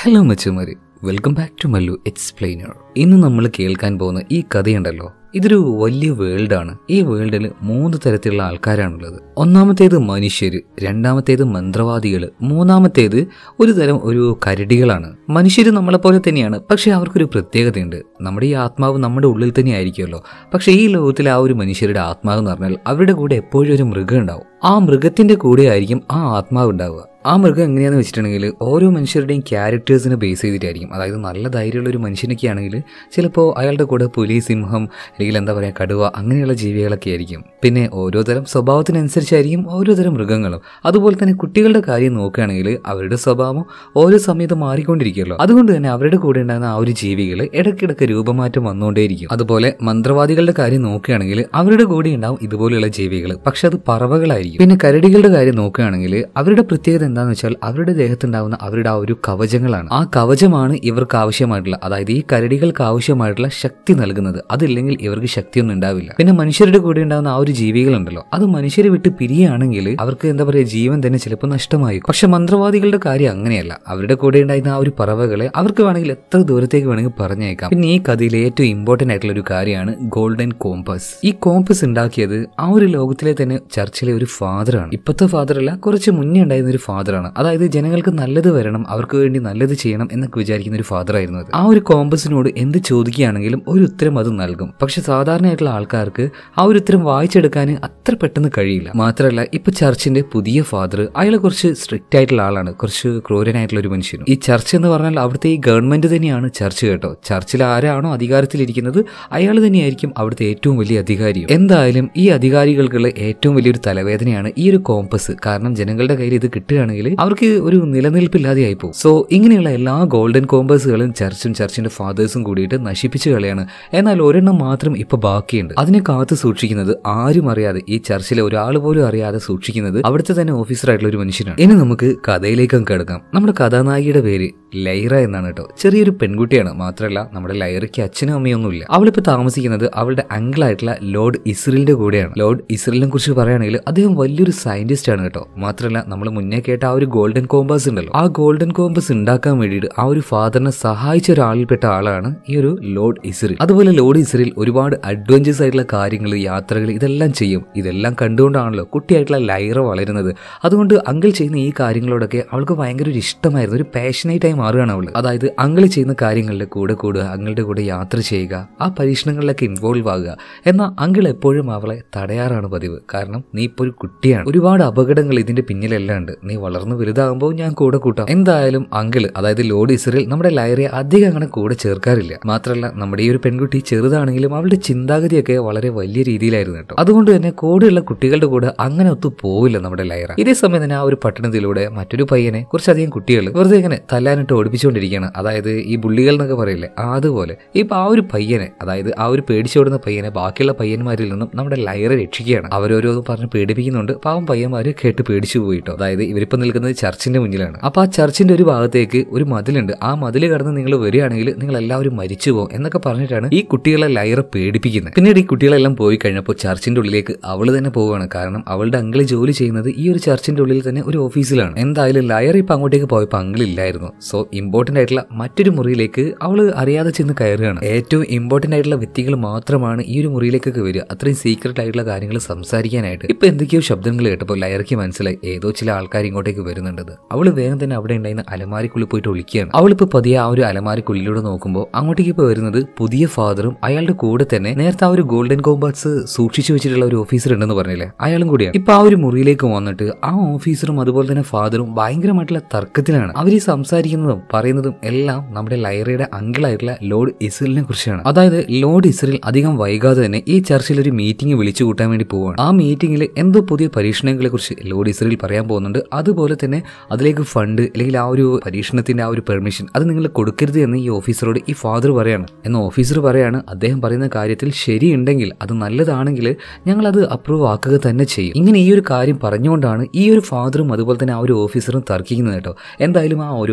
Hello മച്ചുമാരി welcome back to Mallu explainer ഇന്ന് നമ്മൾ കേൾക്കാൻ പോകുന്ന ഈ കഥയുണ്ടല്ലോ ഇതൊരു വലിയ വേൾഡാണ് ഈ വേൾഡിൽ മൂന്ന് തരത്തിലുള്ള ആൾക്കാരാണുള്ളത് ഒന്നാമത്തേത് മനുഷ്യര് രണ്ടാമത്തേത് മന്ത്രവാദികൾ മൂന്നാമത്തേത് ഒരു തരം ഒരു കരടികളാണ് മനുഷ്യർ നമ്മളെ പോലെ തന്നെയാണ് പക്ഷെ അവർക്കൊരു പ്രത്യേകതയുണ്ട് നമ്മുടെ ഈ ആത്മാവ് നമ്മുടെ ഉള്ളിൽ തന്നെ ആയിരിക്കുമല്ലോ പക്ഷെ ഈ ലോകത്തിൽ ആ ഒരു മനുഷ്യരുടെ ആത്മാവ് എന്ന് പറഞ്ഞാൽ അവരുടെ കൂടെ എപ്പോഴും ഒരു മൃഗം ഉണ്ടാവും ആ മൃഗത്തിന്റെ കൂടെ ആയിരിക്കും ആ ആത്മാവ് ഉണ്ടാവുക ആ മൃഗം എങ്ങനെയാണെന്ന് വെച്ചിട്ടുണ്ടെങ്കിൽ ഓരോ മനുഷ്യരുടെയും ക്യാരക്ടേഴ്സിനെ ബേസ് ചെയ്തിട്ടായിരിക്കും അതായത് നല്ല ധൈര്യമുള്ള ഒരു മനുഷ്യനൊക്കെ ആണെങ്കിൽ ചിലപ്പോൾ അയാളുടെ കൂടെ പുലി സിംഹം അല്ലെങ്കിൽ എന്താ പറയുക കടുവ അങ്ങനെയുള്ള ജീവികളൊക്കെ ആയിരിക്കും പിന്നെ ഓരോ തരം സ്വഭാവത്തിനനുസരിച്ചായിരിക്കും ഓരോ തരം മൃഗങ്ങളും അതുപോലെ തന്നെ കുട്ടികളുടെ കാര്യം നോക്കുകയാണെങ്കിൽ അവരുടെ സ്വഭാവം ഓരോ സമയത്ത് മാറിക്കൊണ്ടിരിക്കുമല്ലോ അതുകൊണ്ട് തന്നെ അവരുടെ കൂടെ ഉണ്ടാകുന്ന ആ ഒരു ജീവികൾ ഇടയ്ക്കിടയ്ക്ക് രൂപമാറ്റം വന്നുകൊണ്ടേയിരിക്കും അതുപോലെ മന്ത്രവാദികളുടെ കാര്യം നോക്കുകയാണെങ്കിൽ അവരുടെ കൂടെ ഉണ്ടാവും ഇതുപോലെയുള്ള ജീവികൾ പക്ഷെ അത് പറവകളായിരിക്കും പിന്നെ കരടികളുടെ കാര്യം നോക്കുകയാണെങ്കിൽ അവരുടെ പ്രത്യേകത എന്താണെന്ന് വെച്ചാൽ അവരുടെ ദേഹത്തുണ്ടാവുന്ന അവരുടെ ആ ഒരു കവചങ്ങളാണ് ആ കവചമാണ് ഇവർക്ക് ആവശ്യമായിട്ടുള്ള അതായത് ഈ കരടികൾക്ക് ആവശ്യമായിട്ടുള്ള ശക്തി നൽകുന്നത് അതില്ലെങ്കിൽ ഇവർക്ക് ശക്തിയൊന്നും ഉണ്ടാവില്ല പിന്നെ മനുഷ്യരുടെ കൂടെ ഉണ്ടാകുന്ന ആ ഒരു ജീവികളുണ്ടല്ലോ അത് മനുഷ്യരെ വിട്ട് പിരിയുകയാണെങ്കിൽ അവർക്ക് എന്താ പറയുക ജീവൻ തന്നെ ചിലപ്പോൾ നഷ്ടമായി പക്ഷെ മന്ത്രവാദികളുടെ കാര്യം അങ്ങനെയല്ല അവരുടെ കൂടെ ഉണ്ടായിരുന്ന ആ ഒരു പറവകളെ അവർക്ക് വേണമെങ്കിൽ എത്ര ദൂരത്തേക്ക് വേണമെങ്കിൽ പറഞ്ഞേക്കാം പിന്നെ ഈ കഥയിലെ ഏറ്റവും ഇമ്പോർട്ടന്റ് ആയിട്ടുള്ള ഒരു കാര്യമാണ് ഗോൾഡൻ കോമ്പസ് ഈ കോമ്പസ് ഉണ്ടാക്കിയത് ആ ഒരു ലോകത്തിലെ തന്നെ ചർച്ചിലെ ഒരു ഫാദറാണ് ഇപ്പോഴത്തെ ഫാദർ അല്ല കുറച്ച് മുന്നേ ഉണ്ടായിരുന്ന ഒരു ഫാദറാണ് അതായത് ജനങ്ങൾക്ക് നല്ലത് വരണം അവർക്ക് വേണ്ടി നല്ലത് ചെയ്യണം എന്നൊക്കെ വിചാരിക്കുന്ന ഒരു ഫാദർ ആയിരുന്നു അത്. ആ ഒരു കോമ്പസിനോട് എന്ത് ചോദിക്കുകയാണെങ്കിലും ഒരു ഉത്തരം അത് നൽകും പക്ഷെ സാധാരണയായിട്ടുള്ള ആൾക്കാർക്ക് ആ ഒരു ഉത്തരം വായിച്ചെടുക്കാൻ അത്ര പെട്ടെന്ന് കഴിയില്ല മാത്രമല്ല ഇപ്പൊ ചർച്ചിന്റെ പുതിയ ഫാദർ അയാൾ കുറച്ച് സ്ട്രിക്റ്റ് ആയിട്ടുള്ള ആളാണ് കുറച്ച് ക്രൂരനായിട്ടുള്ള ഒരു മനുഷ്യനും ഈ ചർച്ച് എന്ന് പറഞ്ഞാൽ അവിടുത്തെ ഈ ഗവൺമെന്റ് തന്നെയാണ് ചർച്ച് കേട്ടോ ചർച്ചിൽ ആരാണോ അധികാരത്തിലിരിക്കുന്നത് അയാൾ തന്നെയായിരിക്കും അവിടുത്തെ ഏറ്റവും വലിയ അധികാരിയും എന്തായാലും ഈ അധികാരികൾക്കുള്ള ഏറ്റവും വലിയൊരു തലവേദനയാണ് ഈ ഒരു കോമ്പസ് കാരണം ജനങ്ങളുടെ കയ്യിൽ ഇത് കിട്ടുകയാണെങ്കിൽ അവർക്ക് ഒരു നിലനിൽപ്പില്ലാതെയായി പോകും സോ ഇങ്ങനെയുള്ള എല്ലാ ഗോൾഡൻ കോമ്പസുകളും ചർച്ചും ചർച്ചിന്റെ ഫാദേഴ്സും കൂടിയിട്ട് നശിപ്പിച്ചു കളയാണ് എന്നാൽ ഒരെണ്ണം മാത്രം ഇപ്പൊ ബാക്കിയുണ്ട് അതിനെ കാത്തു സൂക്ഷിക്കുന്നത് ആരും അറിയാതെ ഈ ചർച്ചിലെ ഒരാൾ പോലും അറിയാതെ സൂക്ഷിക്കുന്നത് അവിടുത്തെ തന്നെ ഓഫീസറായിട്ടുള്ള ഒരു മനുഷ്യനാണ് ഇനി നമുക്ക് കഥയിലേക്ക് അങ്ങ് കിടക്കാം നമ്മുടെ കഥാനായികയുടെ പേര് ലൈറ എന്നാണ് കേട്ടോ ചെറിയൊരു പെൺകുട്ടിയാണ് മാത്രമല്ല നമ്മുടെ ലൈറയ്ക്ക് അച്ഛനും അമ്മയൊന്നുമില്ല അവളിപ്പോ താമസിക്കുന്നത് അവളുടെ അങ്കിളായിട്ടുള്ള ലോർഡ് ഇസ്രലിന്റെ കൂടെയാണ് ലോർഡ് ഇസ്രലിനെ കുറിച്ച് പറയുകയാണെങ്കിൽ അദ്ദേഹം വലിയൊരു സയന്റിസ്റ്റ് ആണ് കേട്ടോ മാത്രമല്ല നമ്മൾ മുന്നേ കേട്ട ആ ഒരു ഗോൾഡൻ കോമ്പസ് ഉണ്ടല്ലോ ആ ഗോൾഡൻ കോമ്പസ് ഉണ്ടാക്കാൻ വേണ്ടിയിട്ട് ആ ഒരു ഫാദറിനെ സഹായിച്ച ഒരാളിൽപ്പെട്ട ആളാണ് ഈ ഒരു ലോർഡ് ഇസ്രിൽ അതുപോലെ ലോർഡ് ഇസ്രിൽ ഒരുപാട് അഡ്വഞ്ചേഴ്സ് ആയിട്ടുള്ള കാര്യങ്ങൾ യാത്രകൾ ഇതെല്ലാം ചെയ്യും ഇതെല്ലാം കണ്ടുകൊണ്ടാണല്ലോ കുട്ടിയായിട്ടുള്ള ലൈറ വളരുന്നത് അതുകൊണ്ട് അങ്കിൾ ചെയ്യുന്ന ഈ കാര്യങ്ങളോടൊക്കെ അവൾക്ക് ഭയങ്കര ഒരു ഇഷ്ടമായിരുന്നു ഒരു പാഷനേറ്റ് ആയി മാറുകയാണ് അവൾ അതായത് അങ്കിൾ ചെയ്യുന്ന കാര്യങ്ങളുടെ കൂടെ കൂടുക അങ്ങളുടെ കൂടെ യാത്ര ചെയ്യുക ആ പരീക്ഷണങ്ങളിലൊക്കെ ഇൻവോൾവ് ആകുക എന്നാൽ അങ്കിൾ എപ്പോഴും അവളെ തടയാറാണ് പതിവ് കാരണം നീ ഇപ്പോൾ ഒരു കുട്ടിയാണ് ഒരുപാട് അപകടങ്ങൾ ഇതിന്റെ പിന്നിലെല്ലാം ഉണ്ട് നീ വളർന്ന് വലുതാകുമ്പോൾ ഞാൻ കൂടെ കൂട്ടാം എന്തായാലും അങ്കിള് അതായത് ലോഡ് ഇസ്രേൽ നമ്മുടെ ലയറെ അധികം അങ്ങനെ കൂടെ ചേർക്കാറില്ല മാത്രമല്ല നമ്മുടെ ഈ ഒരു പെൺകുട്ടി ചെറുതാണെങ്കിലും അവളുടെ ചിന്താഗതിയൊക്കെ വളരെ വലിയ രീതിയിലായിരുന്നു കേട്ടോ അതുകൊണ്ട് തന്നെ കൂടെയുള്ള കുട്ടികളുടെ കൂടെ അങ്ങനെ ഒത്തു പോവില്ല നമ്മുടെ ലയറ ഇതേ സമയം തന്നെ ആ ഒരു പട്ടണത്തിലൂടെ മറ്റൊരു പയ്യനെ കുറച്ചധികം കുട്ടികൾ വെറുതെ ഇങ്ങനെ തല്ലാനിട്ട് ഓടിപ്പിച്ചുകൊണ്ടിരിക്കുകയാണ് അതായത് ഈ ബുള്ളികൾ എന്നൊക്കെ പറയില്ലേ ആ അതുപോലെ ഇപ്പൊ ആ ഒരു പയ്യനെ അതായത് ആ ഒരു പേടിച്ചോടുന്ന പയ്യനെ ബാക്കിയുള്ള പയ്യന്മാരിൽ നിന്നും നമ്മുടെ ലയറെ രക്ഷിക്കുകയാണ് അവരോരോന്ന് പറഞ്ഞ് പേടിപ്പിക്കുന്നുണ്ട് പാവം പയ്യന്മാര് കേട്ട് പേടിച്ചു പോയിട്ടോ അതായത് ഇവരിപ്പോ നിൽക്കുന്നത് ചർച്ചിന്റെ മുന്നിലാണ് അപ്പൊ ആ ചർച്ചിന്റെ ഒരു ഭാഗത്തേക്ക് ഒരു മതിലുണ്ട് ആ മതിൽ കടന്ന് നിങ്ങൾ വരികയാണെങ്കിൽ നിങ്ങൾ എല്ലാവരും മരിച്ചു പോകും എന്നൊക്കെ പറഞ്ഞിട്ടാണ് ഈ കുട്ടികളെ ലയറെ പേടിപ്പിക്കുന്നത് പിന്നീട് ഈ കുട്ടികളെല്ലാം പോയി കഴിഞ്ഞപ്പോൾ ചർച്ചിന്റെ ഉള്ളിലേക്ക് അവള് തന്നെ പോവുകയാണ് കാരണം അവളുടെ അങ്കിള് ജോലി ചെയ്യുന്നത് ഈ ഒരു ചർച്ചിന്റെ ഉള്ളിൽ തന്നെ ഒരു ഓഫീസിലാണ് എന്തായാലും ലയർ ഇപ്പൊ അങ്ങോട്ടേക്ക് പോയപ്പോൾ അങ്കിൾ ഇല്ലായിരുന്നു സോ ഇമ്പോർട്ടന്റ് ആയിട്ടുള്ള മറ്റൊരു മുറിയിലേക്ക് അവള് അറിയാതെ ചെന്ന് കയറുകയാണ് ഏറ്റവും ഇമ്പോർട്ടന്റ് ആയിട്ടുള്ള വ്യക്തികൾ മാത്രമാണ് ഈ ഒരു മുറിയിലേക്കൊക്കെ വരിക അത്രയും സീക്രട്ട് ആയിട്ടുള്ള കാര്യങ്ങൾ സംസാരിക്കാനായിട്ട് ഇപ്പൊ എന്തൊക്കെയോ ശബ്ദങ്ങൾ കേട്ടപ്പോൾ ലയർക്ക് മനസ്സിലായി ഏതോ ചില ആൾക്കാർ ഇങ്ങോട്ടേക്ക് വരുന്നുണ്ടെന്ന് അവള് വേഗം തന്നെ അവിടെ ഉണ്ടായിരുന്ന അലമാരിക്കുള്ളിൽ പോയിട്ട് ഒളിക്കുകയാണ് അവളിപ്പോ പതിയെ ആ ഒരു അലമാരിക്കുള്ളിലൂടെ നോക്കുമ്പോൾ അങ്ങോട്ടേക്ക് ഇപ്പൊ വരുന്നത് പുതിയ ഫാദറും അയാളുടെ കൂടെ തന്നെ നേരത്തെ ആ ഒരു ഗോൾഡൻ കോമ്പാറ്റ്സ് സൂക്ഷിച്ചു വെച്ചിട്ടുള്ള ഒരു ഓഫീസർ ഉണ്ടെന്ന് പറഞ്ഞില്ലേ അയാളും കൂടിയാണ് ഇപ്പൊ ആ ഒരു മുറിയിലേക്ക് വന്നിട്ട് ആ ഓഫീസറും അതുപോലെ തന്നെ ഫാദറും ഭയങ്കരമായിട്ടുള്ള തർക്കത്തിലാണ് അവർ ഈ സംസാരിക്കുന്നതും പറയുന്നതും എല്ലാം നമ്മുടെ ലൈറയുടെ അങ്കിളായിട്ടുള്ള ലോർഡ് ഇസ്രലിനെ കുറിച്ചാണ് അതായത് ലോർഡ് ഇസ്രൽ അധികം വൈകാതെ തന്നെ ഈ ചർച്ചിൽ ഒരു മീറ്റിംഗ് വിളിച്ചു കൂട്ടാൻ വേണ്ടി പോവുകയാണ് ആ മീറ്റിംഗിൽ എന്തോ പുതിയ പരീക്ഷണങ്ങളെ കുറിച്ച് ലോർഡ് ഇസ്രൽ പറയാൻ പോകുന്നുണ്ട് അതുപോലെ തന്നെ അതിലേക്ക് ഫണ്ട് അല്ലെങ്കിൽ ആ ഒരു പരീക്ഷണത്തിന്റെ ആ ഒരു പെർമിഷൻ അത് നിങ്ങൾ കൊടുക്കരുത് എന്ന് ഈ ഓഫീസറോട് ഈ ഫാദർ പറയാണ് എന്ന ഓഫീസർ പറയാണ് അദ്ദേഹം പറയുന്ന കാര്യത്തിൽ ശരിയുണ്ടെങ്കിൽ അത് നല്ലതാണെങ്കിൽ ഞങ്ങൾ അത് അപ്രൂവ് ആക്കുക തന്നെ ചെയ്യും ഇങ്ങനെ ഈ ഒരു കാര്യം പറഞ്ഞുകൊണ്ടാണ് ഈ ഒരു ഫാദറും അതുപോലെ തന്നെ ആ ഒരു ഓഫീസറും തർക്കിക്കുന്നത് കേട്ടോ എന്തായാലും ആ ഒരു ഓഫീസർ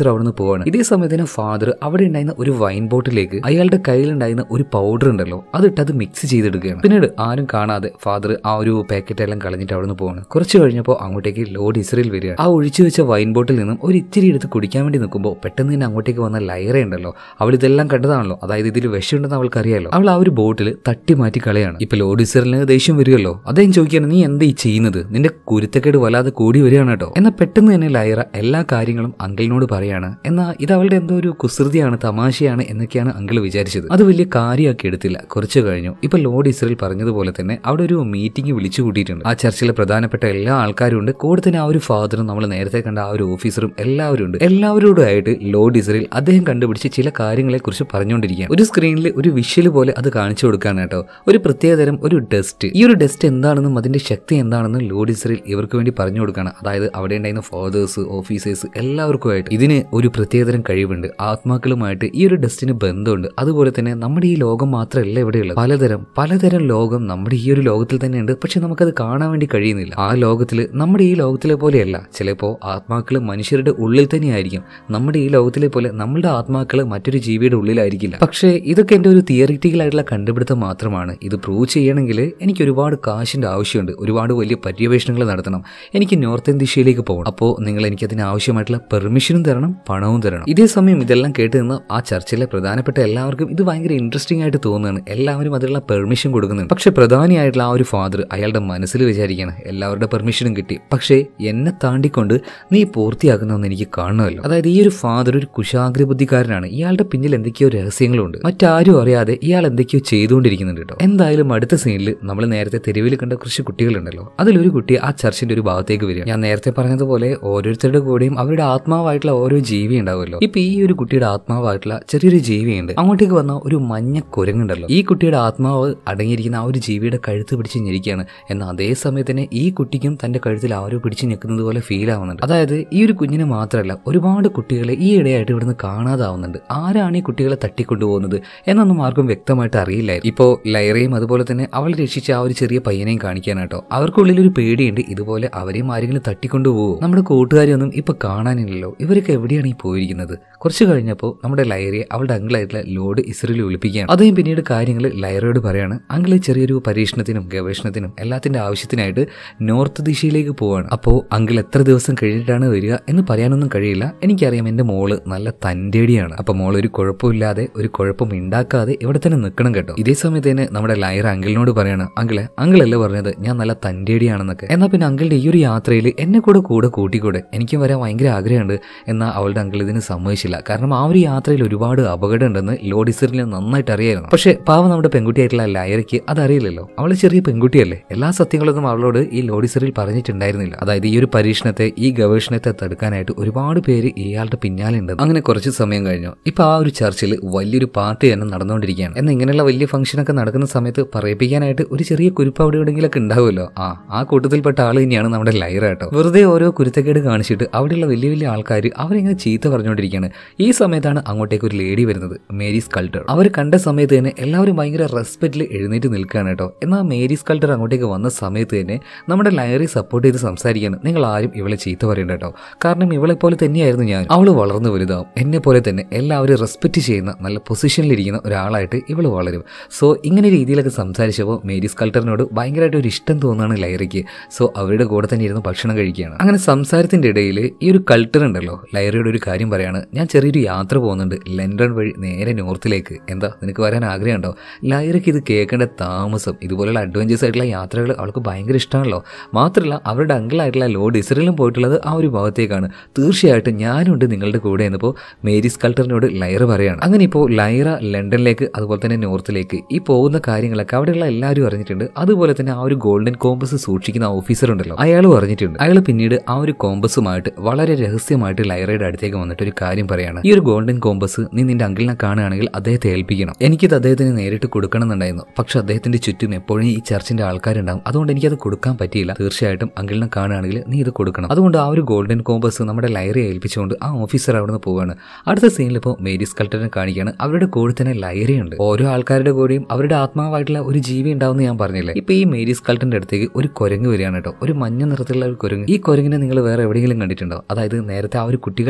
ഓഫീസർ അവിടെ നിന്ന് പോവാണ് ഇതേ സമയത്തിന് ഫാദർ അവിടെ ഉണ്ടായിരുന്ന ഒരു വൈൻ ബോട്ടിലേക്ക് അയാളുടെ കയ്യിലുണ്ടായിരുന്ന ഒരു പൗഡർ ഉണ്ടല്ലോ അതിട്ട് അത് മിക്സ് ചെയ്തെടുക്കുകയാണ് പിന്നീട് ആരും കാണാതെ ഫാദർ ആ ഒരു പാക്കറ്റ് എല്ലാം കളഞ്ഞിട്ട് അവിടെ നിന്ന് പോവാണ് കുറച്ച് കഴിഞ്ഞപ്പോൾ അങ്ങോട്ടേക്ക് ലോഡ് ഇസ്രയേൽ വരികയാണ് ആ ഒഴിച്ചു വെച്ച വൈൻ ബോട്ടിൽ നിന്നും ഒരു ഇത്തിരി എടുത്ത് കുടിക്കാൻ വേണ്ടി നിൽക്കുമ്പോൾ പെട്ടെന്ന് തന്നെ അങ്ങോട്ടേക്ക് വന്ന ലയറ ഉണ്ടല്ലോ അവൾ ഇതെല്ലാം കണ്ടതാണല്ലോ അതായത് ഇതിൽ വിഷമുണ്ടെന്ന് അവൾക്ക് അറിയാലോ അവൾ ആ ഒരു ബോട്ടിൽ തട്ടി മാറ്റി കളയാണ് ഇപ്പൊ ലോഡ് ഇസ്രയേലിന് ദേഷ്യം വരികയല്ലോ അദ്ദേഹം ചോദിക്കുകയാണ് നീ എന്താ ഈ ചെയ്യുന്നത് നിന്റെ കുരുത്തക്കേട് വല്ലാതെ കൂടി വരികയാണ് കേട്ടോ എന്നാൽ പെട്ടെന്ന് തന്നെ ലൈറ എല്ലാ കാര്യങ്ങളും അങ്കിളിനോട് പറയാണ് എന്നാൽ ഇത് അവളുടെ എന്തോ ഒരു കുസൃതിയാണ് തമാശയാണ് എന്നൊക്കെയാണ് അങ്കിൾ വിചാരിച്ചത് അത് വലിയ കാര്യമാക്കി എടുത്തില്ല കുറച്ച് കഴിഞ്ഞു ഇപ്പൊ ലോർഡ് ഇസ്രയേൽ പറഞ്ഞതുപോലെ തന്നെ അവിടെ ഒരു മീറ്റിംഗ് വിളിച്ചു കൂട്ടിയിട്ടുണ്ട് ആ ചർച്ചിലെ പ്രധാനപ്പെട്ട എല്ലാ ആൾക്കാരും ഉണ്ട് കൂടെ തന്നെ ആ ഒരു ഫാദറും നമ്മൾ നേരത്തെ കണ്ട ആ ഒരു ഓഫീസറും എല്ലാവരും ഉണ്ട് എല്ലാവരോടുമായിട്ട് ലോർഡ് ഇസ്രയേൽ അദ്ദേഹം കണ്ടുപിടിച്ച് ചില കാര്യങ്ങളെ കുറിച്ച് പറഞ്ഞുകൊണ്ടിരിക്കുകയാണ് ഒരു സ്ക്രീനിൽ ഒരു വിഷ്വൽ പോലെ അത് കാണിച്ചു കൊടുക്കുകയാണ് കേട്ടോ ഒരു പ്രത്യേകതരം ഒരു ഡസ്റ്റ് ഈ ഒരു ഡസ്റ്റ് എന്താണെന്നും അതിന്റെ ശക്തി എന്താണെന്നും ലോർഡ് ഇസ്രയേൽ ഇവർക്ക് വേണ്ടി പറഞ്ഞു കൊടുക്കുകയാണ് അതായത് അവിടെ ഉണ്ടായിരുന്ന ഫാദേഴ്സ് ഓഫീസേഴ്സ് എല്ലാവർക്കുമായിട്ട് ഇതിന് ഒരു പ്രത്യേകതരം കഴിവുണ്ട് ആത്മാക്കളുമായിട്ട് ഈ ഒരു ഡസ്റ്റിന് ബന്ധമുണ്ട് അതുപോലെ തന്നെ നമ്മുടെ ഈ ലോകം മാത്രമല്ല ഇവിടെയുള്ളത് പലതരം പലതരം ലോകം നമ്മുടെ ഈ ഒരു ലോകത്തിൽ തന്നെ ഉണ്ട് പക്ഷെ നമുക്കത് കാണാൻ വേണ്ടി കഴിയുന്നില്ല ആ ലോകത്തിൽ നമ്മുടെ ഈ ലോകത്തിലെ പോലെയല്ല ചിലപ്പോൾ ആത്മാക്കൾ മനുഷ്യരുടെ ഉള്ളിൽ തന്നെയായിരിക്കും നമ്മുടെ ഈ ലോകത്തിലെ പോലെ നമ്മളുടെ ആത്മാക്കൾ മറ്റൊരു ജീവിയുടെ ഉള്ളിലായിരിക്കില്ല പക്ഷേ ഇതൊക്കെ എൻ്റെ ഒരു തിയറിറ്റിക്കൽ ആയിട്ടുള്ള കണ്ടുപിടുത്തം മാത്രമാണ് ഇത് പ്രൂവ് ചെയ്യണമെങ്കിൽ എനിക്ക് ഒരുപാട് കാശിന്റെ ആവശ്യമുണ്ട് ഒരുപാട് വലിയ പര്യവേഷണങ്ങൾ നടത്തണം എനിക്ക് നോർത്ത് ദിശയിലേക്ക് പോകണം അപ്പോൾ നിങ്ങൾ എനിക്ക് അതിന് ആവശ്യമായിട്ടുള്ള പെർമിഷനും തരണം പണവും തരണം ഇതേ സമയം ഇതെല്ലാം കേട്ട് നിന്ന് ആ ചർച്ചിലെ പ്രധാനപ്പെട്ട എല്ലാവർക്കും ഇത് ഭയങ്കര ഇൻട്രസ്റ്റിംഗ് ആയിട്ട് തോന്നുകയാണ് എല്ലാവരും അതിനുള്ള പെർമിഷൻ കൊടുക്കുന്നുണ്ട് പക്ഷെ പ്രധാനിയായിട്ടുള്ള ആ ഒരു ഫാദർ അയാളുടെ മനസ്സിൽ വിചാരിക്കുകയാണ് എല്ലാവരുടെ പെർമിഷനും കിട്ടി പക്ഷേ എന്നെ താണ്ടിക്കൊണ്ട് നീ പൂർത്തിയാക്കുന്നതെന്ന് എനിക്ക് കാണുമല്ലോ അതായത് ഈ ഒരു ഫാദർ ഒരു കുശാഗ്ര ബുദ്ധിക്കാരനാണ് ഇയാളുടെ പിന്നിൽ എന്തൊക്കെയോ രഹസ്യങ്ങളുണ്ട് മറ്റാരും അറിയാതെ ഇയാൾ എന്തൊക്കെയോ ചെയ്തുകൊണ്ടിരിക്കുന്നുണ്ട് കേട്ടോ എന്തായാലും അടുത്ത സീനിൽ നമ്മൾ നേരത്തെ തെരുവിൽ കണ്ട കുറച്ച് കുട്ടികളുണ്ടല്ലോ അതിലൊരു കുട്ടി ആ ചർച്ചിന്റെ ഒരു ഭാഗത്തേക്ക് വരിക ഞാൻ നേരത്തെ പറഞ്ഞതുപോലെ ഓരോരുത്തരുടെ കൂടെയും അവരുടെ ആത്മാവായിട്ടുള്ള ഓരോ ജീവി ഉണ്ടാവുമല്ലോ ഇപ്പൊ ഈ ഒരു കുട്ടിയുടെ ആത്മാവായിട്ടുള്ള ചെറിയൊരു ജീവിയുണ്ട് അങ്ങോട്ടേക്ക് വന്ന ഒരു മഞ്ഞ കുരങ്ങുണ്ടല്ലോ ഈ കുട്ടിയുടെ ആത്മാവ് അടങ്ങിയിരിക്കുന്ന ആ ഒരു ജീവിയുടെ കഴുത്ത് പിടിച്ച് ഞെരിക്കുകയാണ് എന്നാൽ അതേ സമയത്ത് തന്നെ ഈ കുട്ടിക്കും തന്റെ കഴുത്തിൽ ആരോ പിടിച്ച് ഞെക്കുന്നത് പോലെ ഫീൽ ആവുന്നുണ്ട് അതായത് ഈ ഒരു കുഞ്ഞിനെ മാത്രമല്ല ഒരുപാട് കുട്ടികളെ ഈ ഇടയായിട്ട് ഇവിടുന്ന് കാണാതാവുന്നുണ്ട് ആരാണ് ഈ കുട്ടികളെ തട്ടിക്കൊണ്ടുപോകുന്നത് എന്നൊന്നും ആർക്കും വ്യക്തമായിട്ട് അറിയില്ലായിരുന്നു ഇപ്പോ ലൈറയും അതുപോലെ തന്നെ അവൾ രക്ഷിച്ച ആ ഒരു ചെറിയ പയ്യനെയും കാണിക്കാനാട്ടോ അവർക്കുള്ളിൽ ഒരു പേടിയുണ്ട് ഇതുപോലെ അവരെയും ആരെങ്കിലും തട്ടിക്കൊണ്ടുപോകും നമ്മുടെ കൂട്ടുകാരെയൊന്നും ഇപ്പൊ കാണാനില്ലല്ലോ ഇവരൊക്കെ എവിടെയാണ് ഈ പോയിരിക്കുന്നത് കുറച്ച് കഴിഞ്ഞപ്പോൾ നമ്മുടെ ലൈറയെ അവളുടെ അങ്കിളായിട്ടുള്ള ലോഡ് ഇസ്രയേൽ വിളിപ്പിക്കുകയാണ് അദ്ദേഹം പിന്നീട് കാര്യങ്ങൾ ലൈറയോട് പറയാണ് അങ്കിള് ചെറിയൊരു പരീക്ഷണത്തിനും ഗവേഷണത്തിനും എല്ലാത്തിന്റെ ആവശ്യത്തിനായിട്ട് നോർത്ത് ദിശയിലേക്ക് പോവാണ് അപ്പോൾ അങ്കിൾ എത്ര ദിവസം കഴിഞ്ഞിട്ടാണ് വരിക എന്ന് പറയാനൊന്നും കഴിയില്ല എനിക്കറിയാം എന്റെ മോള് നല്ല തന്റേടിയാണ് അപ്പൊ മോൾ ഒരു കുഴപ്പമില്ലാതെ ഒരു കുഴപ്പം ഉണ്ടാക്കാതെ ഇവിടെ തന്നെ നിൽക്കണം കേട്ടോ ഇതേ സമയത്ത് തന്നെ നമ്മുടെ ലൈറ അങ്കിളിനോട് പറയാണ് അങ്കിളെ അങ്കിളല്ലേ പറഞ്ഞത് ഞാൻ നല്ല തന്റേടിയാണെന്നൊക്കെ എന്നാൽ പിന്നെ അങ്കിളുടെ ഈ ഒരു യാത്രയിൽ എന്നെ കൂടെ കൂടെ കൂട്ടിക്കൂടെ എനിക്കും വരാൻ ഭയങ്കര ആഗ്രഹമുണ്ട് എന്നാൽ അവളുടെ അങ്കിൾ ഇതിന് സമ്മതിച്ചില്ല കാരണം ആ ഒരു യാത്രയിൽ ഒരുപാട് അപകടം ഉണ്ടെന്ന് ലോഡിസറിന് നന്നായിട്ട് അറിയായിരുന്നു പക്ഷേ പാവം നമ്മുടെ പെൺകുട്ടിയായിട്ടുള്ള ലയറയ്ക്ക് അതറിയില്ലല്ലോ അവൾ ചെറിയ പെൺകുട്ടിയല്ലേ എല്ലാ സത്യങ്ങളൊന്നും അവളോട് ഈ ലോഡിസറിൽ പറഞ്ഞിട്ടുണ്ടായിരുന്നില്ല അതായത് ഈ ഒരു പരീക്ഷണത്തെ ഈ ഗവേഷണത്തെ തടുക്കാനായിട്ട് ഒരുപാട് പേര് ഇയാളുടെ പിന്നാലെ ഉണ്ട് അങ്ങനെ കുറച്ച് സമയം കഴിഞ്ഞു ഇപ്പൊ ആ ഒരു ചർച്ചിൽ വലിയൊരു പാർട്ടി തന്നെ നടന്നുകൊണ്ടിരിക്കുകയാണ് എന്നാൽ ഇങ്ങനെയുള്ള വലിയ ഫംഗ്ഷൻ ഒക്കെ നടക്കുന്ന സമയത്ത് പറയിപ്പിക്കാനായിട്ട് ഒരു ചെറിയ കുരിപ്പ് അവിടെ എവിടെയെങ്കിലൊക്കെ ഉണ്ടാവുമല്ലോ ആ ആ കൂട്ടത്തിൽപ്പെട്ട ആൾ തന്നെയാണ് നമ്മുടെ ലൈറ കേട്ടോ വെറുതെ ഓരോ കുരുത്തക്കേട് കാണിച്ചിട്ട് അവിടെയുള്ള വലിയ വലിയ ആൾക്കാർ അവരിങ്ങനെ ചീത്ത പറഞ്ഞുകൊണ്ടിരിക്കുകയാണ് ഈ സമയത്താണ് അങ്ങോട്ടേക്ക് ഒരു ലേഡി വരുന്നത് മേരി സ്കൾട്ടർ അവർ കണ്ട സമയത്ത് തന്നെ എല്ലാവരും ഭയങ്കര റെസ്പെക്റ്റിൽ എഴുന്നേറ്റ് നിൽക്കുകയാണ് കേട്ടോ എന്നാൽ മേരി സ്കൾട്ടർ അങ്ങോട്ടേക്ക് വന്ന സമയത്ത് തന്നെ നമ്മുടെ ലയറി സപ്പോർട്ട് ചെയ്ത് സംസാരിക്കുകയാണ് നിങ്ങൾ ആരും ഇവളെ ചീത്ത പറയണ്ട കേട്ടോ കാരണം ഇവളെ പോലെ തന്നെയായിരുന്നു ഞാൻ അവൾ വളർന്നു വലുതാവും എന്നെ പോലെ തന്നെ എല്ലാവരും റെസ്പെക്റ്റ് ചെയ്യുന്ന നല്ല പൊസിഷനിലിരിക്കുന്ന ഒരാളായിട്ട് ഇവൾ വളരും സോ ഇങ്ങനെ രീതിയിലൊക്കെ സംസാരിച്ചപ്പോൾ മേരി സ്കൾട്ടറിനോട് ഭയങ്കരമായിട്ട് ഒരു ഇഷ്ടം തോന്നുകയാണ് ലൈറയ്ക്ക് സോ അവരുടെ കൂടെ തന്നെ ഇരുന്ന് ഭക്ഷണം കഴിക്കുകയാണ് അങ്ങനെ സംസാരത്തിന്റെ ഇടയിൽ ഈ ഒരു കൾട്ടർ ഉണ്ടല്ലോ ലൈറയുടെ ഒരു കാര്യം പറയാണ് ഞാൻ ചെറിയൊരു യാത്ര പോകുന്നുണ്ട് ലണ്ടൻ വഴി നേരെ നോർത്തിലേക്ക് എന്താ നിനക്ക് വരാൻ ആഗ്രഹമുണ്ടോ ലൈറയ്ക്ക് ഇത് കേൾക്കേണ്ട താമസം ഇതുപോലുള്ള അഡ്വഞ്ചേഴ്സ് ആയിട്ടുള്ള യാത്രകൾ അവൾക്ക് ഭയങ്കര ഇഷ്ടമാണല്ലോ മാത്രമല്ല അവരുടെ അങ്കിളായിട്ടുള്ള ലോഡ് ഇസ്രയേലും പോയിട്ടുള്ളത് ആ ഒരു ഭാഗത്തേക്കാണ് തീർച്ചയായിട്ടും ഞാനുണ്ട് നിങ്ങളുടെ കൂടെ എന്നപ്പോൾ മേരി സ്കൾട്ടറിനോട് ലൈറ പറയാണ് അങ്ങനെ ഇപ്പോൾ ലൈറ ലണ്ടനിലേക്ക് അതുപോലെ തന്നെ നോർത്തിലേക്ക് ഈ പോകുന്ന കാര്യങ്ങളൊക്കെ അവിടെയുള്ള എല്ലാവരും അറിഞ്ഞിട്ടുണ്ട് അതുപോലെ തന്നെ ആ ഒരു ഗോൾഡൻ കോമ്പസ് സൂക്ഷിക്കുന്ന ഓഫീസർ ഉണ്ടല്ലോ അയാൾ പറഞ്ഞിട്ടുണ്ട് അയാൾ പിന്നീട് ആ ഒരു കോമ്പസുമായിട്ട് വളരെ രഹസ്യമായിട്ട് ലൈറയുടെ അടുത്തേക്ക് വന്നിട്ട് ഒരു കാര്യം പറയാണ് ഈ ഒരു ഗോൾഡൻ കോമ്പസ് നീ നിന്റെ അങ്കിളിനെ കാണുകയാണെങ്കിൽ അദ്ദേഹത്തെ ഏൽപ്പിക്കണം എനിക്കിത് അദ്ദേഹത്തിന് നേരിട്ട് കൊടുക്കണം എന്നുണ്ടായിരുന്നു പക്ഷെ അദ്ദേഹത്തിന്റെ ചുറ്റും എപ്പോഴും ഈ ചർച്ചിന്റെ ആൾക്കാരുണ്ടാവും അതുകൊണ്ട് എനിക്കത് കൊടുക്കാൻ പറ്റിയില്ല തീർച്ചയായിട്ടും അങ്കിളിനെ കാണുകയാണെങ്കിൽ നീ ഇത് കൊടുക്കണം അതുകൊണ്ട് ആ ഒരു ഗോൾഡൻ കോമ്പസ് നമ്മുടെ ലൈറെ ഏൽപ്പിച്ചുകൊണ്ട് ആ ഓഫീസർ അവിടെ നിന്ന് പോവാണ് അടുത്ത സീനിൽ ഇപ്പോൾ മേരി സ്കൾട്ടറിനെ കാണിക്കുകയാണ് അവരുടെ കൂടെ തന്നെ ലൈറയുണ്ട് ഓരോ ആൾക്കാരുടെ കൂടെയും അവരുടെ ആത്മാവായിട്ടുള്ള ഒരു ജീവി ഉണ്ടാവുമെന്ന് ഞാൻ പറഞ്ഞില്ലേ ഇപ്പൊ ഈ മേരി സ്കൾട്ടറിന്റെ അടുത്തേക്ക് ഒരു കുരങ്ങ് വരികയാണ് കേട്ടോ ഒരു മഞ്ഞ നിറത്തിലുള്ള ഒരു കുരങ്ങ് ഈ കുരങ്ങിനെ നിങ്ങൾ വേറെ എവിടെയെങ്കിലും കണ്ടിട്ടുണ്ടോ അതായത് നേരത്തെ ആ ഒരു കുട്ടികൾ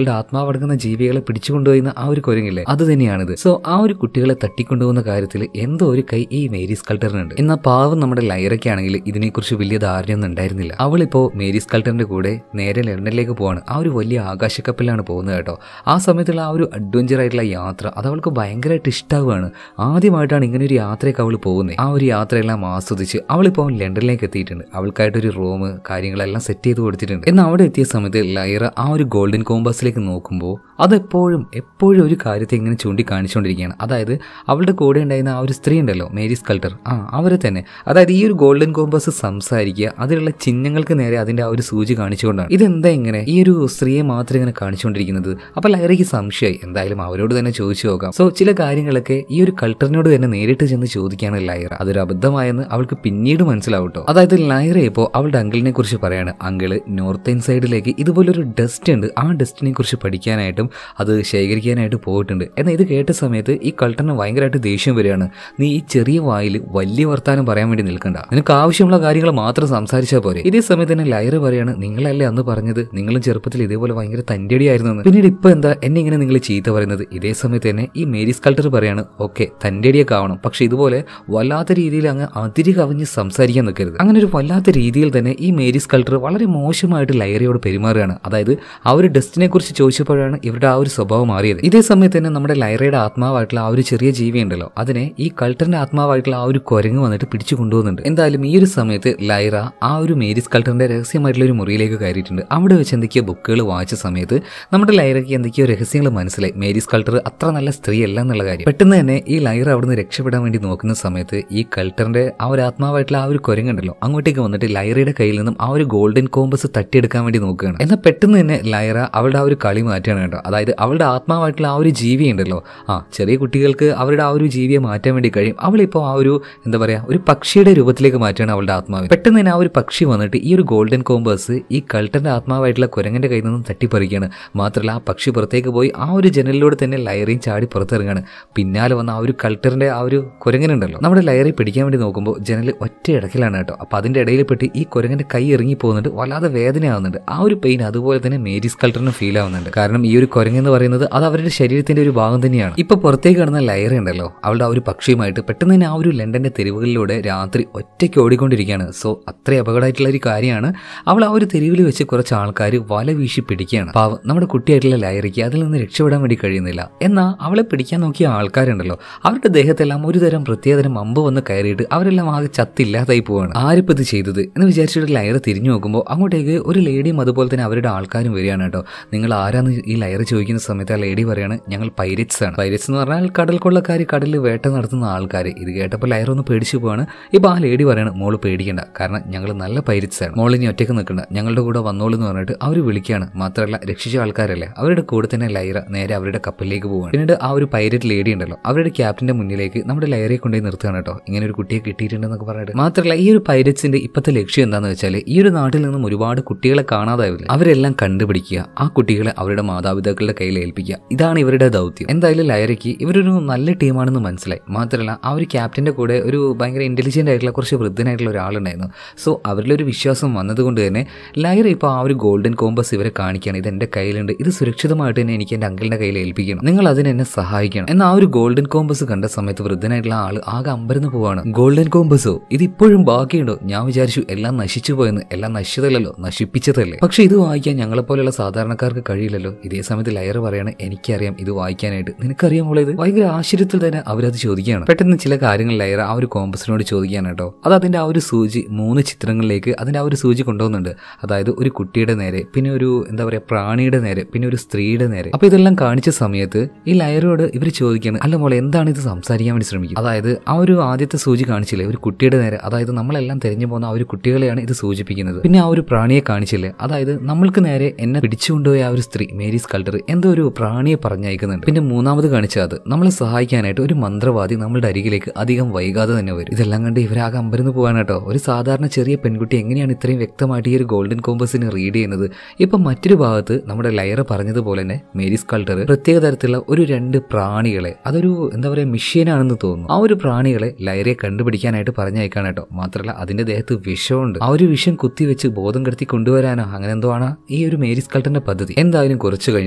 കുട്ടികളുടെ ആത്മാവടങ്ങുന്ന ജീവികളെ പിടിച്ചുകൊണ്ടുപോയിരുന്ന ആ ഒരു കുരങ്ങില്ലേ അത് തന്നെയാണിത് സോ ആ ഒരു കുട്ടികളെ തട്ടിക്കൊണ്ടുപോകുന്ന കാര്യത്തിൽ എന്തോ ഒരു കൈ ഈ മേരി സ്കൾട്ടറിനുണ്ട് എന്നാൽ പാവം നമ്മുടെ ലൈറയ്ക്കാണെങ്കിൽ ഇതിനെക്കുറിച്ച് വലിയ ധാരണയൊന്നും ഉണ്ടായിരുന്നില്ല അവളിപ്പോ മേരി സ്കൾട്ടറിന്റെ കൂടെ നേരെ ലണ്ടനിലേക്ക് പോവാണ് ആ ഒരു വലിയ ആകാശക്കപ്പലിലാണ് പോകുന്നത് കേട്ടോ ആ സമയത്തുള്ള ആ ഒരു അഡ്വഞ്ചർ ആയിട്ടുള്ള യാത്ര അത് അവൾക്ക് ഭയങ്കരമായിട്ട് ഇഷ്ടാവുകയാണ് ആദ്യമായിട്ടാണ് ഇങ്ങനെ ഒരു യാത്രയൊക്കെ അവൾ പോകുന്നത് ആ ഒരു യാത്രയെല്ലാം ആസ്വദിച്ച് അവളിപ്പോൾ ലണ്ടനിലേക്ക് എത്തിയിട്ടുണ്ട് അവൾക്കായിട്ടൊരു റൂം കാര്യങ്ങളെല്ലാം സെറ്റ് ചെയ്ത് കൊടുത്തിട്ടുണ്ട് എന്നാൽ അവിടെ എത്തിയ സമയത്ത് ലൈറ ആ ഒരു ഗോൾഡൻ കോമ്പസിലേക്ക് നോക്കുമ്പോൾ അതെപ്പോഴും എപ്പോഴും ഒരു കാര്യത്തെ ഇങ്ങനെ ചൂണ്ടിക്കാണിച്ചുകൊണ്ടിരിക്കുകയാണ് അതായത് അവളുടെ കൂടെ ഉണ്ടായിരുന്ന ആ ഒരു സ്ത്രീ ഉണ്ടല്ലോ മേരി സ്കൾട്ടർ ആ അവരെ തന്നെ അതായത് ഈ ഒരു ഗോൾഡൻ കോമ്പസ് സംസാരിക്കുക അതിലുള്ള ചിഹ്നങ്ങൾക്ക് നേരെ അതിന്റെ ആ ഒരു സൂചി കാണിച്ചുകൊണ്ടാണ് ഇതെന്താ ഇങ്ങനെ ഈ ഒരു സ്ത്രീയെ മാത്രം ഇങ്ങനെ കാണിച്ചുകൊണ്ടിരിക്കുന്നത് അപ്പൊ ലൈറയ്ക്ക് സംശയമായി എന്തായാലും അവരോട് തന്നെ ചോദിച്ചു നോക്കാം സോ ചില കാര്യങ്ങളൊക്കെ ഈ ഒരു കൾട്ടറിനോട് തന്നെ നേരിട്ട് ചെന്ന് ചോദിക്കുകയാണ് ലൈറ അതൊരു അബദ്ധമായെന്ന് അവൾക്ക് പിന്നീട് മനസ്സിലാവട്ടോ അതായത് ലൈറ ഇപ്പോൾ അവളുടെ അങ്കിളിനെ കുറിച്ച് പറയാണ് അങ്കിള് നോർത്തേൺ സൈഡിലേക്ക് ഇതുപോലൊരു ഡസ്റ്റ് ഉണ്ട് ആ ഡസ്റ്റിനെ കുറിച്ച് പഠിക്കാനായിട്ടും അത് ശേഖരിക്കാനായിട്ട് പോയിട്ടുണ്ട് എന്നാൽ ഇത് കേട്ട സമയത്ത് ഈ കൾട്ടറിന് ഭയങ്കരമായിട്ട് ദേഷ്യം വരികയാണ് നീ ഈ ചെറിയ വായിൽ വലിയ വർത്താനം പറയാൻ വേണ്ടി നിൽക്കണ്ട നിനക്ക് ആവശ്യമുള്ള കാര്യങ്ങൾ മാത്രം സംസാരിച്ചാൽ പോരെ ഇതേ സമയത്ത് തന്നെ ലൈറ പറയാണ് നിങ്ങളല്ലേ അന്ന് പറഞ്ഞത് നിങ്ങളും ചെറുപ്പത്തിൽ ഇതേപോലെ ഭയങ്കര തന്റെടിയായിരുന്നു എന്ന് പിന്നീട് ഇപ്പൊ എന്താ എന്നെ ഇങ്ങനെ നിങ്ങൾ ചീത്ത പറയുന്നത് ഇതേ സമയത്ത് തന്നെ ഈ മേരി സ്കൾട്ടർ പറയാണ് ഓക്കെ തന്റെടിയൊക്കെ ആവണം പക്ഷെ ഇതുപോലെ വല്ലാത്ത രീതിയിൽ അങ്ങ് അതിരി കവിഞ്ഞ് സംസാരിക്കാൻ നിൽക്കരുത് അങ്ങനെ ഒരു വല്ലാത്ത രീതിയിൽ തന്നെ ഈ മേരി സ്കൾട്ടർ വളരെ മോശമായിട്ട് ലൈറയോട് പെരുമാറുകയാണ് അതായത് ആ ഒരു ഡസ്റ്റിനെ കുറിച്ച് ചോദിച്ചപ്പോഴാണ് ഇവരുടെ ആ ഒരു സ്വഭാവം മാറിയത് ഇതേ സമയത്ത് തന്നെ നമ്മുടെ ലൈറയുടെ ആത്മാവായിട്ടുള്ള ആ ഒരു ചെറിയ ജീവി ഉണ്ടല്ലോ അതിനെ ഈ കൾട്ടറിന്റെ ആത്മാവായിട്ടുള്ള ആ ഒരു കുരങ്ങ് വന്നിട്ട് പിടിച്ചു കൊണ്ടുപോകുന്നുണ്ട് എന്തായാലും ഈ ഒരു സമയത്ത് ലൈറ ആ ഒരു മേരി സ്കൾട്ടറിന്റെ രഹസ്യമായിട്ടുള്ള ഒരു മുറിയിലേക്ക് കയറിയിട്ടുണ്ട് അവിടെ വെച്ച് എന്തൊക്കെയോ ബുക്കുകൾ വായിച്ച സമയത്ത് നമ്മുടെ ലൈറയ്ക്ക് എന്തൊക്കെയോ രഹസ്യങ്ങൾ മനസ്സിലായി മേരി സ്കൾട്ടർ അത്ര നല്ല സ്ത്രീയല്ല എന്നുള്ള കാര്യം പെട്ടെന്ന് തന്നെ ഈ ലൈറ അവിടുന്ന് രക്ഷപ്പെടാൻ വേണ്ടി നോക്കുന്ന സമയത്ത് ഈ കൾട്ടറിന്റെ ആ ഒരു ആത്മാവായിട്ടുള്ള ആ ഒരു കുരങ്ങുണ്ടല്ലോ അങ്ങോട്ടേക്ക് വന്നിട്ട് ലൈറയുടെ കയ്യിൽ നിന്നും ആ ഒരു ഗോൾഡൻ കോമ്പസ് തട്ടിയെടുക്കാൻ വേണ്ടി നോക്കുകയാണ് എന്നാൽ പെട്ടെന്ന് തന്നെ ലൈറ അവളുടെ ആ ഒരു കളി മാറ്റുകയാണ് കേട്ടോ അതായത് അവളുടെ ആത്മാവായിട്ടുള്ള ആ ഒരു ജീവി ഉണ്ടല്ലോ ആ ചെറിയ കുട്ടികൾക്ക് അവരുടെ ആ ഒരു ജീവിയെ മാറ്റാൻ വേണ്ടി കഴിയും അവളിപ്പോൾ ആ ഒരു എന്താ പറയാ ഒരു പക്ഷിയുടെ രൂപത്തിലേക്ക് മാറ്റുകയാണ് അവളുടെ ആത്മാവ് പെട്ടെന്ന് തന്നെ ആ ഒരു പക്ഷി വന്നിട്ട് ഈ ഒരു ഗോൾഡൻ കോമ്പസ് ഈ കൾട്ടന്റെ ആത്മാവായിട്ടുള്ള കുരങ്ങന്റെ കയ്യിൽ നിന്നും തട്ടിപ്പറിക്കുകയാണ് മാത്രമല്ല ആ പക്ഷി പുറത്തേക്ക് പോയി ആ ഒരു ജനലിലൂടെ തന്നെ ലയറിയും ചാടി പുറത്തിറങ്ങാണ് പിന്നാലെ വന്ന ആ ഒരു കൾട്ടറിന്റെ ആ ഒരു കുരങ്ങനുണ്ടല്ലോ നമ്മുടെ ലയറി പിടിക്കാൻ വേണ്ടി നോക്കുമ്പോൾ ജനൽ ഒറ്റ ഇടക്കിലാണ് കേട്ടോ അപ്പൊ അതിന്റെ ഇടയിൽ പെട്ട് ഈ കുരങ്ങന്റെ കൈ ഇറങ്ങി പോകുന്നുണ്ട് വല്ലാതെ വേദനയാവുന്നുണ്ട് ആ ഒരു പെയിൻ അതുപോലെ തന്നെ മേരീസ് കൾട്ടറിന് ഫീൽ ആവുന്നുണ്ട് കാരണം ഈ ഒരു കുരങ്ങെന്ന് പറയുന്നത് അത് അവരുടെ ശരീരത്തിന്റെ ഒരു ഭാഗം തന്നെയാണ് ഇപ്പൊ പുറത്തേക്ക് കിടന്ന ലയറ ഉണ്ടല്ലോ അവളുടെ ആ ഒരു പക്ഷിയുമായിട്ട് പെട്ടെന്ന് തന്നെ ആ ഒരു ലണ്ടന്റെ തെരുവുകളിലൂടെ രാത്രി ഒറ്റയ്ക്ക് ഓടിക്കൊണ്ടിരിക്കുകയാണ് സോ അത്ര അപകടമായിട്ടുള്ള ഒരു കാര്യമാണ് അവൾ ആ ഒരു തെരുവിൽ വെച്ച് കുറച്ച് ആൾക്കാർ വല വീശി പിടിക്കുകയാണ് പാവം നമ്മുടെ കുട്ടിയായിട്ടുള്ള ലയറിക്ക് അതിൽ നിന്ന് രക്ഷപ്പെടാൻ വേണ്ടി കഴിയുന്നില്ല എന്നാൽ അവളെ പിടിക്കാൻ നോക്കിയ ആൾക്കാരുണ്ടല്ലോ അവരുടെ ദേഹത്തെല്ലാം ഒരു തരം പ്രത്യേകതരം അമ്പ് വന്ന് കയറിയിട്ട് അവരെല്ലാം ആകെ ചത്തില്ലാതായി പോവാണ് ആരിപ്പോൾ ഇത് ചെയ്തത് എന്ന് വിചാരിച്ചിട്ട് ലയർ തിരിഞ്ഞു നോക്കുമ്പോൾ അങ്ങോട്ടേക്ക് ഒരു ലേഡിയും അതുപോലെ തന്നെ അവരുടെ ആൾക്കാരും വരികയാണ് കേട്ടോ നിങ്ങൾ ആരാന്ന് ഈ ലയർ ചോദിക്കുന്ന സമയത്ത് ആ ലേഡി പറയാണ് ഞങ്ങൾ പൈരറ്റ്സ് ആണ് പൈരറ്റ്സ് എന്ന് പറഞ്ഞാൽ കടൽ കൊള്ളക്കാർ കടലിൽ വേട്ട നടത്തുന്ന ആൾക്കാർ ഇത് കേട്ടപ്പോൾ ലയർ ഒന്ന് പേടിച്ചു പോവാണ് ഇപ്പോൾ ആ ലേഡി പറയാണ് മോള് പേടിക്കണ്ട കാരണം ഞങ്ങൾ നല്ല പൈരറ്റ്സ് ആണ് മോൾ ഇനി ഒറ്റയ്ക്ക് നിൽക്കണ്ട ഞങ്ങളുടെ കൂടെ വന്നോളൂ എന്ന് പറഞ്ഞിട്ട് അവർ വിളിക്കുകയാണ് മാത്രമല്ല രക്ഷിച്ച ആൾക്കാരല്ലേ അവരുടെ കൂടെ തന്നെ ലൈറ നേരെ അവരുടെ കപ്പലിലേക്ക് പോവാണ് പിന്നീട് ആ ഒരു പൈരറ്റ് ലേഡി ഉണ്ടല്ലോ അവരുടെ ക്യാപ്റ്റന്റെ മുന്നിലേക്ക് നമ്മുടെ ലൈറയെ കൊണ്ടുപോയി നിർത്തുകയാണ് കേട്ടോ ഇങ്ങനെ ഒരു കുട്ടിയെ കിട്ടിയിട്ടുണ്ടെന്നൊക്കെ പറഞ്ഞിട്ട് മാത്രമല്ല ഈ ഒരു പൈരറ്റ്സിന്റെ ഇപ്പോഴത്തെ ലക്ഷ്യം എന്താണെന്ന് വെച്ചാൽ ഈ ഒരു നാട്ടിൽ നിന്നും ഒരുപാട് കുട്ടികളെ കാണാതാവില്ല അവരെല്ലാം കണ്ടുപിടിക്കുക ആ കുട്ടികളെ അവരുടെ മാതാപിതാക്കളുടെ കയ്യിൽ ഏൽപ്പിക്കുക ഇതാണ് ഇവരുടെ ദൗത്യം എന്തായാലും ലൈറയ്ക്ക് ഇവരൊരു നല്ല ടീമാണെന്ന് മനസ്സിലായി മാത്രമല്ല ആ ഒരു ക്യാപ്റ്റന്റെ കൂടെ ഒരു ഭയങ്കര ഇന്റലിജന്റ് ആയിട്ടുള്ള കുറച്ച് വൃദ്ധനായിട്ടുള്ള ഒരാളുണ്ടായിരുന്നു സോ അവരിലൊരു വിശ്വാസം വന്നതുകൊണ്ട് തന്നെ ലൈറ ഇപ്പോൾ ആ ഒരു ഗോൾഡൻ കോമ്പസ് ഇവരെ കാണിക്കുകയാണ് ഇത് എൻ്റെ കയ്യിലുണ്ട് ഇത് സുരക്ഷിതമായിട്ട് തന്നെ എനിക്ക് എൻ്റെ അങ്കിളിന്റെ കയ്യിൽ ഏൽപ്പിക്കണം നിങ്ങൾ അതിന് എന്നെ സഹായിക്കണം എന്നാൽ ആ ഒരു ഗോൾഡൻ കോമ്പസ് കണ്ട സമയത്ത് വൃദ്ധനായിട്ടുള്ള ആള് ആകെ അമ്പരന്ന് പോവാണ് ഗോൾഡൻ കോമ്പസോ ഇത് ഇപ്പോഴും ബാക്കിയുണ്ടോ ഞാൻ വിചാരിച്ചു എല്ലാം നശിച്ചു പോയെന്ന് എല്ലാം നശിച്ചതല്ലല്ലോ നശിപ്പിച്ചതല്ലേ പക്ഷെ ഇത് വായിക്കാൻ ഞങ്ങളെപ്പോലെയുള്ള സാധാരണക്കാർക്ക് കഴിയില്ലല്ലോ ഇതേ സമയത്ത് ലയർ പറയാണ് എനിക്കറിയാം ഇത് വായിക്കാനായിട്ട് നിനക്കറിയാമോ ഇത് ഭയങ്കര ആശ്ചര്യത്തിൽ തന്നെ അവരത് ചോദിക്കുകയാണ് പെട്ടെന്ന് ചില കാര്യങ്ങൾ ലയർ ആ ഒരു കോമ്പസിനോട് ചോദിക്കുകയാണ് കേട്ടോ അത് അതിന്റെ ആ ഒരു സൂചി മൂന്ന് ചിത്രങ്ങളിലേക്ക് അതിന്റെ ആ ഒരു സൂചി കൊണ്ടുപോകുന്നുണ്ട് അതായത് ഒരു കുട്ടിയുടെ നേരെ പിന്നെ ഒരു എന്താ പറയാ പ്രാണിയുടെ നേരെ പിന്നെ ഒരു സ്ത്രീയുടെ നേരെ അപ്പൊ ഇതെല്ലാം കാണിച്ച സമയത്ത് ഈ ലയറോട് ഇവർ ചോദിക്കുകയാണ് അല്ല മോളെ എന്താണ് ഇത് സംസാരിക്കാൻ വേണ്ടി ശ്രമിക്കുന്നത് അതായത് ആ ഒരു ആദ്യത്തെ സൂചി കാണിച്ചില്ലേ ഒരു കുട്ടിയുടെ നേരെ അതായത് നമ്മളെല്ലാം തെരഞ്ഞു പോകുന്ന ആ ഒരു കുട്ടികളെയാണ് ഇത് സൂചിപ്പിക്കുന്നത് പിന്നെ ആ ഒരു പ്രാണിയെ കാണിച്ചില്ലേ അതായത് നമ്മൾക്ക് നേരെ എന്നെ പിടിച്ചുകൊണ്ടുപോയ ആ ഒരു സ്ത്രീ മേരി സ്കൾട്ടർ എന്തോ ഒരു പ്രാണിയെ പറഞ്ഞയക്കുന്നുണ്ട് പിന്നെ മൂന്നാമത് കാണിച്ച അത് നമ്മളെ സഹായിക്കാനായിട്ട് ഒരു മന്ത്രവാദി നമ്മളുടെ അരികിലേക്ക് അധികം വൈകാതെ തന്നെ വരും ഇതെല്ലാം കണ്ട് ഇവരാകെ അമ്പരന്ന് പോവാണ് കേട്ടോ ഒരു സാധാരണ ചെറിയ പെൺകുട്ടി എങ്ങനെയാണ് ഇത്രയും വ്യക്തമായിട്ട് ഈ ഒരു ഗോൾഡൻ കോമ്പസിന് റീഡ് ചെയ്യുന്നത് ഇപ്പൊ മറ്റൊരു ഭാഗത്ത് നമ്മുടെ ലയർ പറഞ്ഞതുപോലെ തന്നെ മേരി സ്കൾട്ടർ പ്രത്യേക തരത്തിലുള്ള ഒരു രണ്ട് പ്രാണികളെ അതൊരു എന്താ പറയാ മിഷ്യനാണെന്ന് തോന്നുന്നു ആ ഒരു പ്രാണികളെ ലയറെ കണ്ടുപിടിക്കാനായിട്ട് പറഞ്ഞയക്കാണ് കേട്ടോ മാത്രമല്ല അതിന്റെ ദേഹത്ത് വിഷമുണ്ട് ആ ഒരു വിഷം കുത്തിവെച്ച് ബോധം കെടുത്തി കൊണ്ടുവരാനോ അങ്ങനെ എന്തോ ആണ് ഈ ഒരു മേരി സ്കൾട്ടറിന്റെ പദ്ധതി എന്തായാലും കുറച്ചു കഴിഞ്ഞപ്പോൾ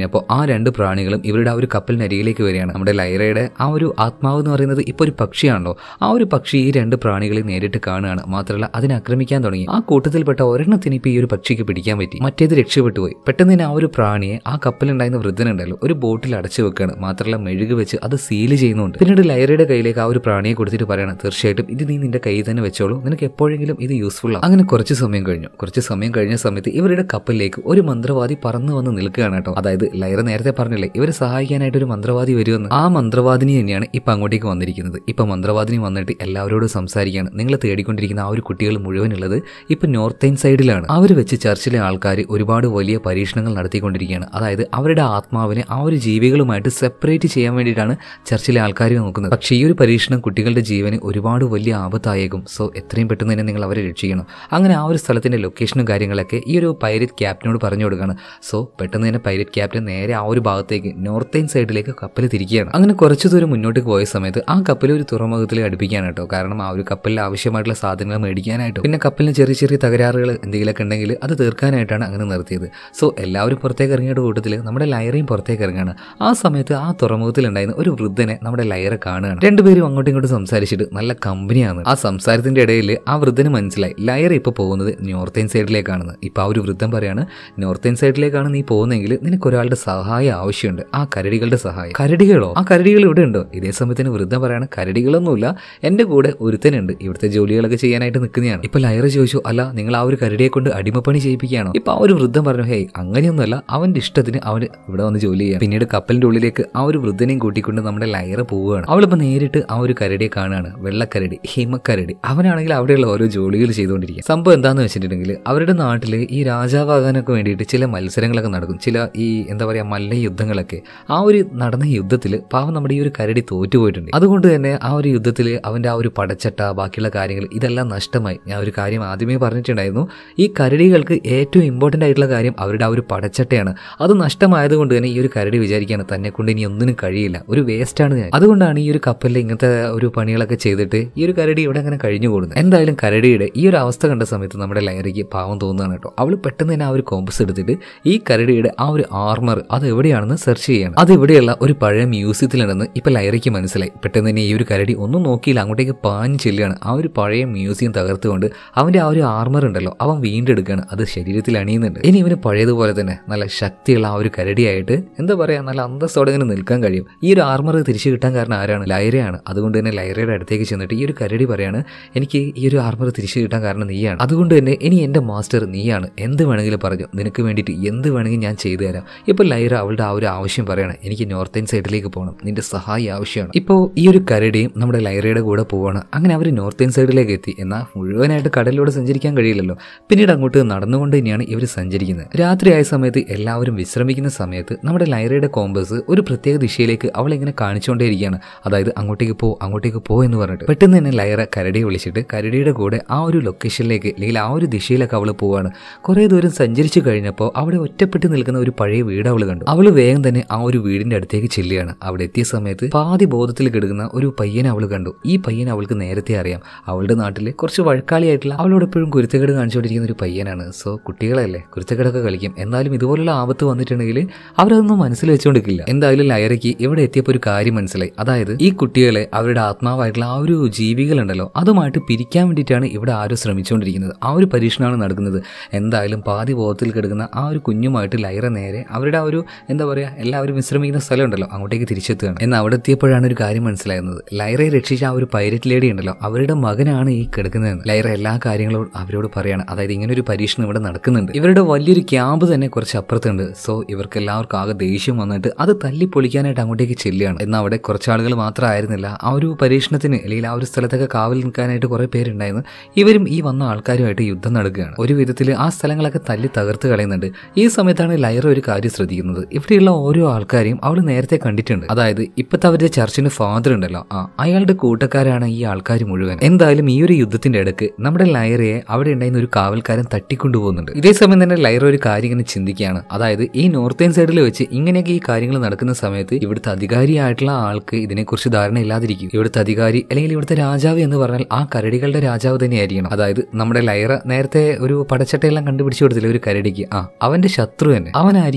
കഴിഞ്ഞപ്പോൾ ആ രണ്ട് പ്രാണികളും ഇവരുടെ ആ ഒരു കപ്പലിനരികിലേക്ക് വരികയാണ് നമ്മുടെ ലൈറയുടെ ആ ഒരു ആത്മാവ് എന്ന് പറയുന്നത് ഇപ്പോൾ ഒരു പക്ഷിയാണല്ലോ ആ ഒരു പക്ഷി ഈ രണ്ട് പ്രാണികളെ നേരിട്ട് കാണുകയാണ് മാത്രമല്ല അതിനെ ആക്രമിക്കാൻ തുടങ്ങി ആ കൂട്ടത്തിൽപ്പെട്ട ഒരെണ്ണത്തിന് ഇപ്പോൾ ഈ ഒരു പക്ഷിക്ക് പിടിക്കാൻ പറ്റി മറ്റേത് രക്ഷപ്പെട്ടു പോയി പെട്ടെന്ന് തന്നെ ആ ഒരു പ്രാണിയെ ആ കപ്പലുണ്ടായിരുന്ന വൃദ്ധനുണ്ടല്ലോ ഒരു ബോട്ടിൽ അടച്ചു വെക്കുകയാണ് മാത്രമല്ല മെഴുക് വെച്ച് അത് സീൽ ചെയ്യുന്നുണ്ട് പിന്നീട് ലൈറയുടെ കയ്യിലേക്ക് ആ ഒരു പ്രാണിയെ കൊടുത്തിട്ട് പറയണം തീർച്ചയായിട്ടും ഇത് നീ നിന്റെ കയ്യിൽ തന്നെ വെച്ചോളൂ നിനക്ക് എപ്പോഴെങ്കിലും ഇത് യൂസ്ഫുൾ ആണ് അങ്ങനെ കുറച്ച് സമയം കഴിഞ്ഞു കുറച്ച് സമയം കഴിഞ്ഞ സമയത്ത് ഇവരുടെ കപ്പലിലേക്ക് ഒരു മന്ത്രവാദി പറന്നു വന്ന് നിൽക്കുകയാണ് കേട്ടോ അതായത് ലൈറ നേരത്തെ പറഞ്ഞില്ലേ ഇവരെ സഹായിക്കാനായിട്ട് ഒരു മന്ത്രവാദി വരുമെന്ന് ആ മന്ത്രവാദിനി തന്നെയാണ് ഇപ്പൊ അങ്ങോട്ടേക്ക് വന്നിരിക്കുന്നത് ഇപ്പൊ മന്ത്രവാദിനി വന്നിട്ട് എല്ലാവരോടും സംസാരിക്കുകയാണ് നിങ്ങൾ തേടിക്കൊണ്ടിരിക്കുന്ന ആ ഒരു കുട്ടികൾ മുഴുവനുള്ളത് ഇപ്പൊ നോർത്തേൺ സൈഡിലാണ് അവർ വെച്ച് ചർച്ചിലെ ആൾക്കാർ ഒരുപാട് വലിയ പരീക്ഷണങ്ങൾ നടത്തിക്കൊണ്ടിരിക്കുകയാണ് അതായത് അവരുടെ ആത്മാവിനെ ആ ഒരു ജീവികളുമായിട്ട് സെപ്പറേറ്റ് ചെയ്യാൻ വേണ്ടിയിട്ടാണ് ചർച്ചിലെ ആൾക്കാർ നോക്കുന്നത് പക്ഷേ ഈ ഒരു പരീക്ഷണം കുട്ടികളുടെ ജീവന് ഒരുപാട് വലിയ ആപത്തായേക്കും സോ എത്രയും പെട്ടെന്ന് തന്നെ നിങ്ങൾ അവരെ രക്ഷിക്കണം അങ്ങനെ ആ ഒരു സ്ഥലത്തിന്റെ ലൊക്കേഷനും കാര്യങ്ങളൊക്കെ ഈ ഒരു പൈരറ്റ് ക്യാപ്റ്റനോട് പറഞ്ഞു കൊടുക്കുകയാണ് സോ പെട്ടെന്ന് തന്നെ പൈരറ്റ് ക്യാപ്റ്റൻ നേരെ ആ ഒരു ഭാഗത്തേക്ക് നോർത്തേൺ സൈഡിലേക്ക് കപ്പൽ തിരിക്കുകയാണ് അങ്ങനെ കുറച്ച് ദൂരം മുന്നോട്ട് പോയ സമയത്ത് ആ കപ്പൽ ഒരു തുറമുഖത്തിൽ അടുപ്പിക്കാൻ കേട്ടോ കാരണം ആ ഒരു കപ്പലിൽ ആവശ്യമായിട്ടുള്ള സാധനങ്ങൾ മേടിക്കാനായിട്ടും പിന്നെ കപ്പലിന് ചെറിയ ചെറിയ തകരാറുകൾ എന്തെങ്കിലുമൊക്കെ ഉണ്ടെങ്കിൽ അത് തീർക്കാനായിട്ടാണ് അങ്ങനെ നിർത്തിയത് സോ എല്ലാവരും പുറത്തേക്ക് ഇറങ്ങിയുടെ കൂട്ടത്തിൽ നമ്മുടെ ലയറയും പുറത്തേക്ക് ഇറങ്ങുകയാണ് ആ സമയത്ത് ആ തുറമുഖത്തിലുണ്ടായിരുന്ന ഒരു വൃദ്ധനെ നമ്മുടെ ലയറ കാണുകയാണ് രണ്ടുപേരും അങ്ങോട്ടും ഇങ്ങോട്ടും സംസാരിച്ചിട്ട് നല്ല കമ്പനിയാണ് ആ സംസാരത്തിന്റെ ഇടയിൽ ആ വൃദ്ധന് മനസ്സിലായി ലയർ ഇപ്പൊ പോകുന്നത് നോർത്തേൺ സൈഡിലേക്കാണെന്ന് ഇപ്പൊ ആ ഒരു വൃദ്ധൻ പറയാണ് നോർത്തേൺ സൈഡിലേക്കാണ് നീ പോകുന്നതെങ്കിൽ നിനക്ക് ഒരാളുടെ സഹായം ആവശ്യമുണ്ട് ആ കരടികളുടെ സഹായം കരടികളോ ആ കരടികൾ ഇവിടെ ഉണ്ടോ ഇതേ സമയത്തിന് വൃദ്ധൻ പറയാണ് കരടികളൊന്നുമില്ല എന്റെ കൂടെ ഒരുത്തനുണ്ട് ഇവിടുത്തെ ജോലികളൊക്കെ ചെയ്യാനായിട്ട് നിൽക്കുന്നതാണ് ഇപ്പൊ ലയർ ചോദിച്ചു അല്ല നിങ്ങൾ ആ ഒരു കരടിയെ കൊണ്ട് അടിമപ്പണി ചെയ്യിപ്പിക്കുകയാണോ ഇപ്പൊ ആ ഒരു വൃദ്ധൻ പറഞ്ഞു ഹേയ് അങ്ങനെയൊന്നുമല്ല അവന്റെ ഇഷ്ടത്തിന് അവൻ ഇവിടെ വന്ന് ജോലി ചെയ്യാം പിന്നീട് കപ്പലിന്റെ ഉള്ളിലേക്ക് ആ ഒരു വൃദ്ധനെയും കൂട്ടിക്കൊണ്ട് നമ്മുടെ ലയറ പോവുകയാണ് അവളിപ്പോ നേരിട്ട് ആ ഒരു കരടിയെ കാണുകയാണ് വെള്ളക്കരടി ഹിമക്കരടി അവനാണെങ്കിൽ അവിടെയുള്ള ഓരോ ജോലികൾ ചെയ്തുകൊണ്ടിരിക്കുക സംഭവം എന്താന്ന് വെച്ചിട്ടുണ്ടെങ്കിൽ അവരുടെ നാട്ടിൽ ഈ രാജാവാകാനൊക്കെ വേണ്ടിയിട്ട് ചില മത്സരങ്ങളൊക്കെ നടക്കും ചില ഈ എന്താ പറയാ മല്ല യുദ്ധങ്ങളൊക്കെ ആ ഒരു നടന്ന യുദ്ധത്തിൽ പാവം നമ്മുടെ ഈ ഒരു കരടി തോറ്റുപോയിട്ടുണ്ട് അതുകൊണ്ട് തന്നെ ആ ഒരു യുദ്ധത്തിൽ അവന്റെ ആ ഒരു പടച്ചട്ട ബാക്കിയുള്ള കാര്യങ്ങൾ ഇതെല്ലാം നഷ്ടമായി ഞാൻ ഒരു കാര്യം ആദ്യമേ പറഞ്ഞിട്ടുണ്ടായിരുന്നു ഈ കരടികൾക്ക് ഏറ്റവും ഇമ്പോർട്ടന്റ് ആയിട്ടുള്ള കാര്യം അവരുടെ ആ ഒരു പടച്ചട്ടയാണ് അത് നഷ്ടമായതുകൊണ്ട് തന്നെ ഈ ഒരു കരടി വിചാരിക്കുകയാണ് തന്നെ കൊണ്ട് ഇനി ഒന്നിനും കഴിയില്ല ഒരു വേസ്റ്റ് ആണ് ഞാൻ അതുകൊണ്ടാണ് ഈ ഒരു കപ്പലിൽ ഇങ്ങനത്തെ ഒരു പണികളൊക്കെ ചെയ്തിട്ട് ഈ ഒരു കരടി ഇവിടെ അങ്ങനെ കഴിഞ്ഞു കൂടുന്നത് എന്തായാലും കരടിയുടെ ഈ ഒരു അവസ്ഥ കണ്ട സമയത്ത് നമ്മുടെ ലയറിക്ക് പാവം തോന്നുകയാണ് കേട്ടോ അവൾ പെട്ടെന്ന് തന്നെ ആ ഒരു കോമ്പസ് എടുത്തിട്ട് ഈ കരടിയുടെ ആ ഒരു ആർമർ അത് എവിടെയാണെന്ന് സെർച്ച് ചെയ്യണം അത് ഇവിടെയുള്ള ഒരു പഴയ മ്യൂസിയത്തിലുണ്ടെന്ന് ഇപ്പൊ ലയറിക്ക് മനസ്സിലായി പെട്ടെന്ന് തന്നെ ഈ ഒരു കരടി ഒന്നും നോക്കിയില്ല അങ്ങോട്ടേക്ക് പാഞ്ഞു ചെല്ലുകയാണ് ആ ഒരു പഴയ മ്യൂസിയം തകർത്തുകൊണ്ട് അവന്റെ ആ ഒരു ആർമർ ഉണ്ടല്ലോ അവൻ വീണ്ടെടുക്കുകയാണ് അത് ശരീരത്തിൽ അണിയുന്നുണ്ട് ഇനി ഇവന് പഴയതുപോലെ തന്നെ നല്ല ശക്തിയുള്ള ആ ഒരു കരടിയായിട്ട് എന്താ പറയാ നല്ല അന്തസ്സോടെ ഇങ്ങനെ നിൽക്കാൻ കഴിയും ഈ ഒരു ആർമർ തിരിച്ചു കിട്ടാൻ കാരണം ആരാണ് ലൈറയാണ് അതുകൊണ്ട് തന്നെ ലൈറയുടെ അടുത്തേക്ക് ചെന്നിട്ട് ഈ ഒരു കരടി പറയാണ് എനിക്ക് ഈ ഒരു ആർമർ തിരിച്ചു കിട്ടാൻ കാരണം നീയാണ് അതുകൊണ്ട് തന്നെ ഇനി എന്റെ മാസ്റ്റർ നീയാണ് എന്ത് വേണമെങ്കിലും പറഞ്ഞു നിനക്ക് വേണ്ടിയിട്ട് എന്ത് വേണമെങ്കിലും ഞാൻ ചെയ്തു തരാം ഇപ്പൊ ലൈറ അവളുടെ ആ ഒരു ആവശ്യം പറയാണ് എനിക്ക് നോർത്തേൺ സൈഡിലേക്ക് പോകണം നിന്റെ സഹായം ആവശ്യമാണ് ഇപ്പോൾ ഈ ഒരു കരടിയും നമ്മുടെ ലൈറയുടെ കൂടെ പോവാണ് അങ്ങനെ അവർ നോർത്തേൺ സൈഡിലേക്ക് എത്തി എന്നാൽ മുഴുവനായിട്ട് കടലിലൂടെ സഞ്ചരിക്കാൻ കഴിയില്ലല്ലോ പിന്നീട് അങ്ങോട്ട് നടന്നുകൊണ്ട് തന്നെയാണ് ഇവർ സഞ്ചരിക്കുന്നത് രാത്രിയായ സമയത്ത് എല്ലാവരും വിശ്രമിക്കുന്ന സമയത്ത് നമ്മുടെ ലൈറയുടെ കോമ്പസ് ഒരു പ്രത്യേക ദിശയിലേക്ക് അവൾ ഇങ്ങനെ കാണിച്ചുകൊണ്ടേയിരിക്കുകയാണ് അതായത് അങ്ങോട്ടേക്ക് പോ അങ്ങോട്ടേക്ക് പോ എന്ന് പറഞ്ഞിട്ട് പെട്ടെന്ന് തന്നെ ലൈറ കരടിയെ വിളിച്ചിട്ട് കരടിയുടെ കൂടെ ആ ഒരു ലൊക്കേഷനിലേക്ക് അല്ലെങ്കിൽ ആ ഒരു ദിശയിലൊക്കെ അവൾ പോവാണ് കുറേ ദൂരം സഞ്ചരിച്ചു കഴിഞ്ഞപ്പോൾ അവിടെ ഒറ്റപ്പെട്ട് നിൽക്കുന്ന ഒരു പഴയ വീട് അവൾ കണ്ടു അവൾ വേഗം തന്നെ ആ ഒരു വീടിന്റെ അടുത്തേക്ക് ചെല്ലുകയാണ് അവിടെ എത്തിയ സമയത്ത് പാതി ബോധത്തിൽ കിടക്കുന്ന ഒരു പയ്യനെ അവൾ കണ്ടു ഈ പയ്യനെ അവൾക്ക് നേരത്തെ അറിയാം അവളുടെ നാട്ടിൽ കുറച്ച് വഴക്കാളിയായിട്ടുള്ള അവളോട് എപ്പോഴും കുരുത്തക്കേട് കാണിച്ചുകൊണ്ടിരിക്കുന്ന ഒരു പയ്യനാണ് സോ കുട്ടികളല്ലേ കുരുത്തക്കേടൊക്കെ കളിക്കും എന്നാലും ഇതുപോലുള്ള ആപത്ത് വന്നിട്ടുണ്ടെങ്കിൽ അവരതൊന്നും മനസ്സിൽ വെച്ചുകൊണ്ടിരിക്കില്ല എന്തായാലും ലയറയ്ക്ക് ഇവിടെ എത്തിയപ്പോൾ ഒരു കാര്യം മനസ്സിലായി അതായത് ഈ കുട്ടികളെ അവരുടെ ആത്മാവായിട്ടുള്ള ആ ഒരു ജീവികളുണ്ടല്ലോ അതുമായിട്ട് പിരിക്കാൻ വേണ്ടിയിട്ടാണ് ഇവിടെ ആരും ശ്രമിച്ചുകൊണ്ടിരിക്കുന്നത് ആ ഒരു പരീക്ഷണമാണ് നടക്കുന്നത് എന്തായാലും പാതി ബോധത്തിൽ കിടക്കുന്ന ആ ഒരു കുഞ്ഞുമായിട്ട് ലൈറ നേരെ അവരുടെ ആ ഒരു എന്താ പറയുക എല്ലാവരും വിശ്രമിക്കുന്ന സ്ഥലമുണ്ടല്ലോ അങ്ങോട്ടേക്ക് തിരിച്ചെത്തുകയാണ് എന്നാൽ അവിടെ എത്തിയപ്പോഴാണ് ഒരു കാര്യം മനസ്സിലാകുന്നത് ലൈറയെ രക്ഷിച്ച ആ ഒരു പൈരറ്റ് ലേഡി ഉണ്ടല്ലോ അവരുടെ മകനാണ് ഈ കിടക്കുന്നതെന്ന് ലൈറ എല്ലാ കാര്യങ്ങളും അവരോട് പറയാണ് അതായത് ഇങ്ങനെ ഒരു പരീക്ഷണം ഇവിടെ നടക്കുന്നുണ്ട് ഇവരുടെ വലിയൊരു ക്യാമ്പ് തന്നെ കുറച്ച് അപ്പുറത്തുണ്ട് സോ ഇവർക്ക് എല്ലാവർക്കും ആകെ ദേഷ്യം വന്നിട്ട് അത് തല്ലി പൊളിക്കാനായിട്ട് അങ്ങോട്ടേക്ക് ചെല്ലുകയാണ് എന്നാൽ അവിടെ കുറച്ച് ആളുകൾ മാത്രമായിരുന്നില്ല ആ ഒരു പരീക്ഷണത്തിന് അല്ലെങ്കിൽ ആ ഒരു സ്ഥലത്തൊക്കെ കാവൽ നിൽക്കാനായിട്ട് കുറെ പേരുണ്ടായിരുന്നു ഇവരും ഈ വന്ന ആൾക്കാരുമായിട്ട് യുദ്ധം നടക്കുകയാണ് ഒരു വിധത്തിൽ ആ സ്ഥലങ്ങളൊക്കെ തല്ലി തകർത്ത് കളയുന്നുണ്ട് ഈ സമയത്താണ് ലൈറ ഒരു കാര്യം ശ്രദ്ധിക്കുന്നത് ഇവിടെയുള്ള ഓരോ ആൾക്കാരെയും അവൾ നേരത്തെ കണ്ടിട്ടുണ്ട് അതായത് ഇപ്പോഴത്തെ അവരുടെ ചർച്ചിന്റെ ഫാദർ ഉണ്ടല്ലോ ആ അയാളുടെ കൂട്ടക്കാരാണ് ഈ ആൾക്കാർ മുഴുവൻ എന്തായാലും ഈ ഒരു യുദ്ധത്തിന്റെ ഇടയ്ക്ക് നമ്മുടെ ലൈറയെ അവിടെ ഉണ്ടായിരുന്ന ഒരു കാവൽക്കാരൻ തട്ടിക്കൊണ്ടുപോകുന്നുണ്ട് ഇതേ സമയം തന്നെ ലൈറ ഒരു കാര്യം ഇങ്ങനെ ചിന്തിക്കുകയാണ് അതായത് ഈ നോർത്തേൺ സൈഡിൽ വെച്ച് ഇങ്ങനെയൊക്കെ ഈ കാര്യങ്ങൾ നടക്കുന്ന സമയത്ത് ഇവിടുത്തെ അധികാരിയായിട്ടുള്ള ആൾക്ക് ഇതിനെക്കുറിച്ച് ധാരണ ഇല്ലാതിരിക്കും ഇവിടുത്തെ അധികാരി അല്ലെങ്കിൽ ഇവിടുത്തെ രാജാവ് എന്ന് പറഞ്ഞാൽ ആ കരടികളുടെ രാജാവ് തന്നെയായിരിക്കണം അതായത് നമ്മുടെ ലൈറ നേരത്തെ ഒരു പടച്ചട്ടയെല്ലാം കണ്ടുപിടിച്ചു കൊടുത്തില്ല ഒരു കരടിക്ക് ആ അവന്റെ ശത്രു തന്നെ അവനായിരിക്കണം ഇവിടുത്തെ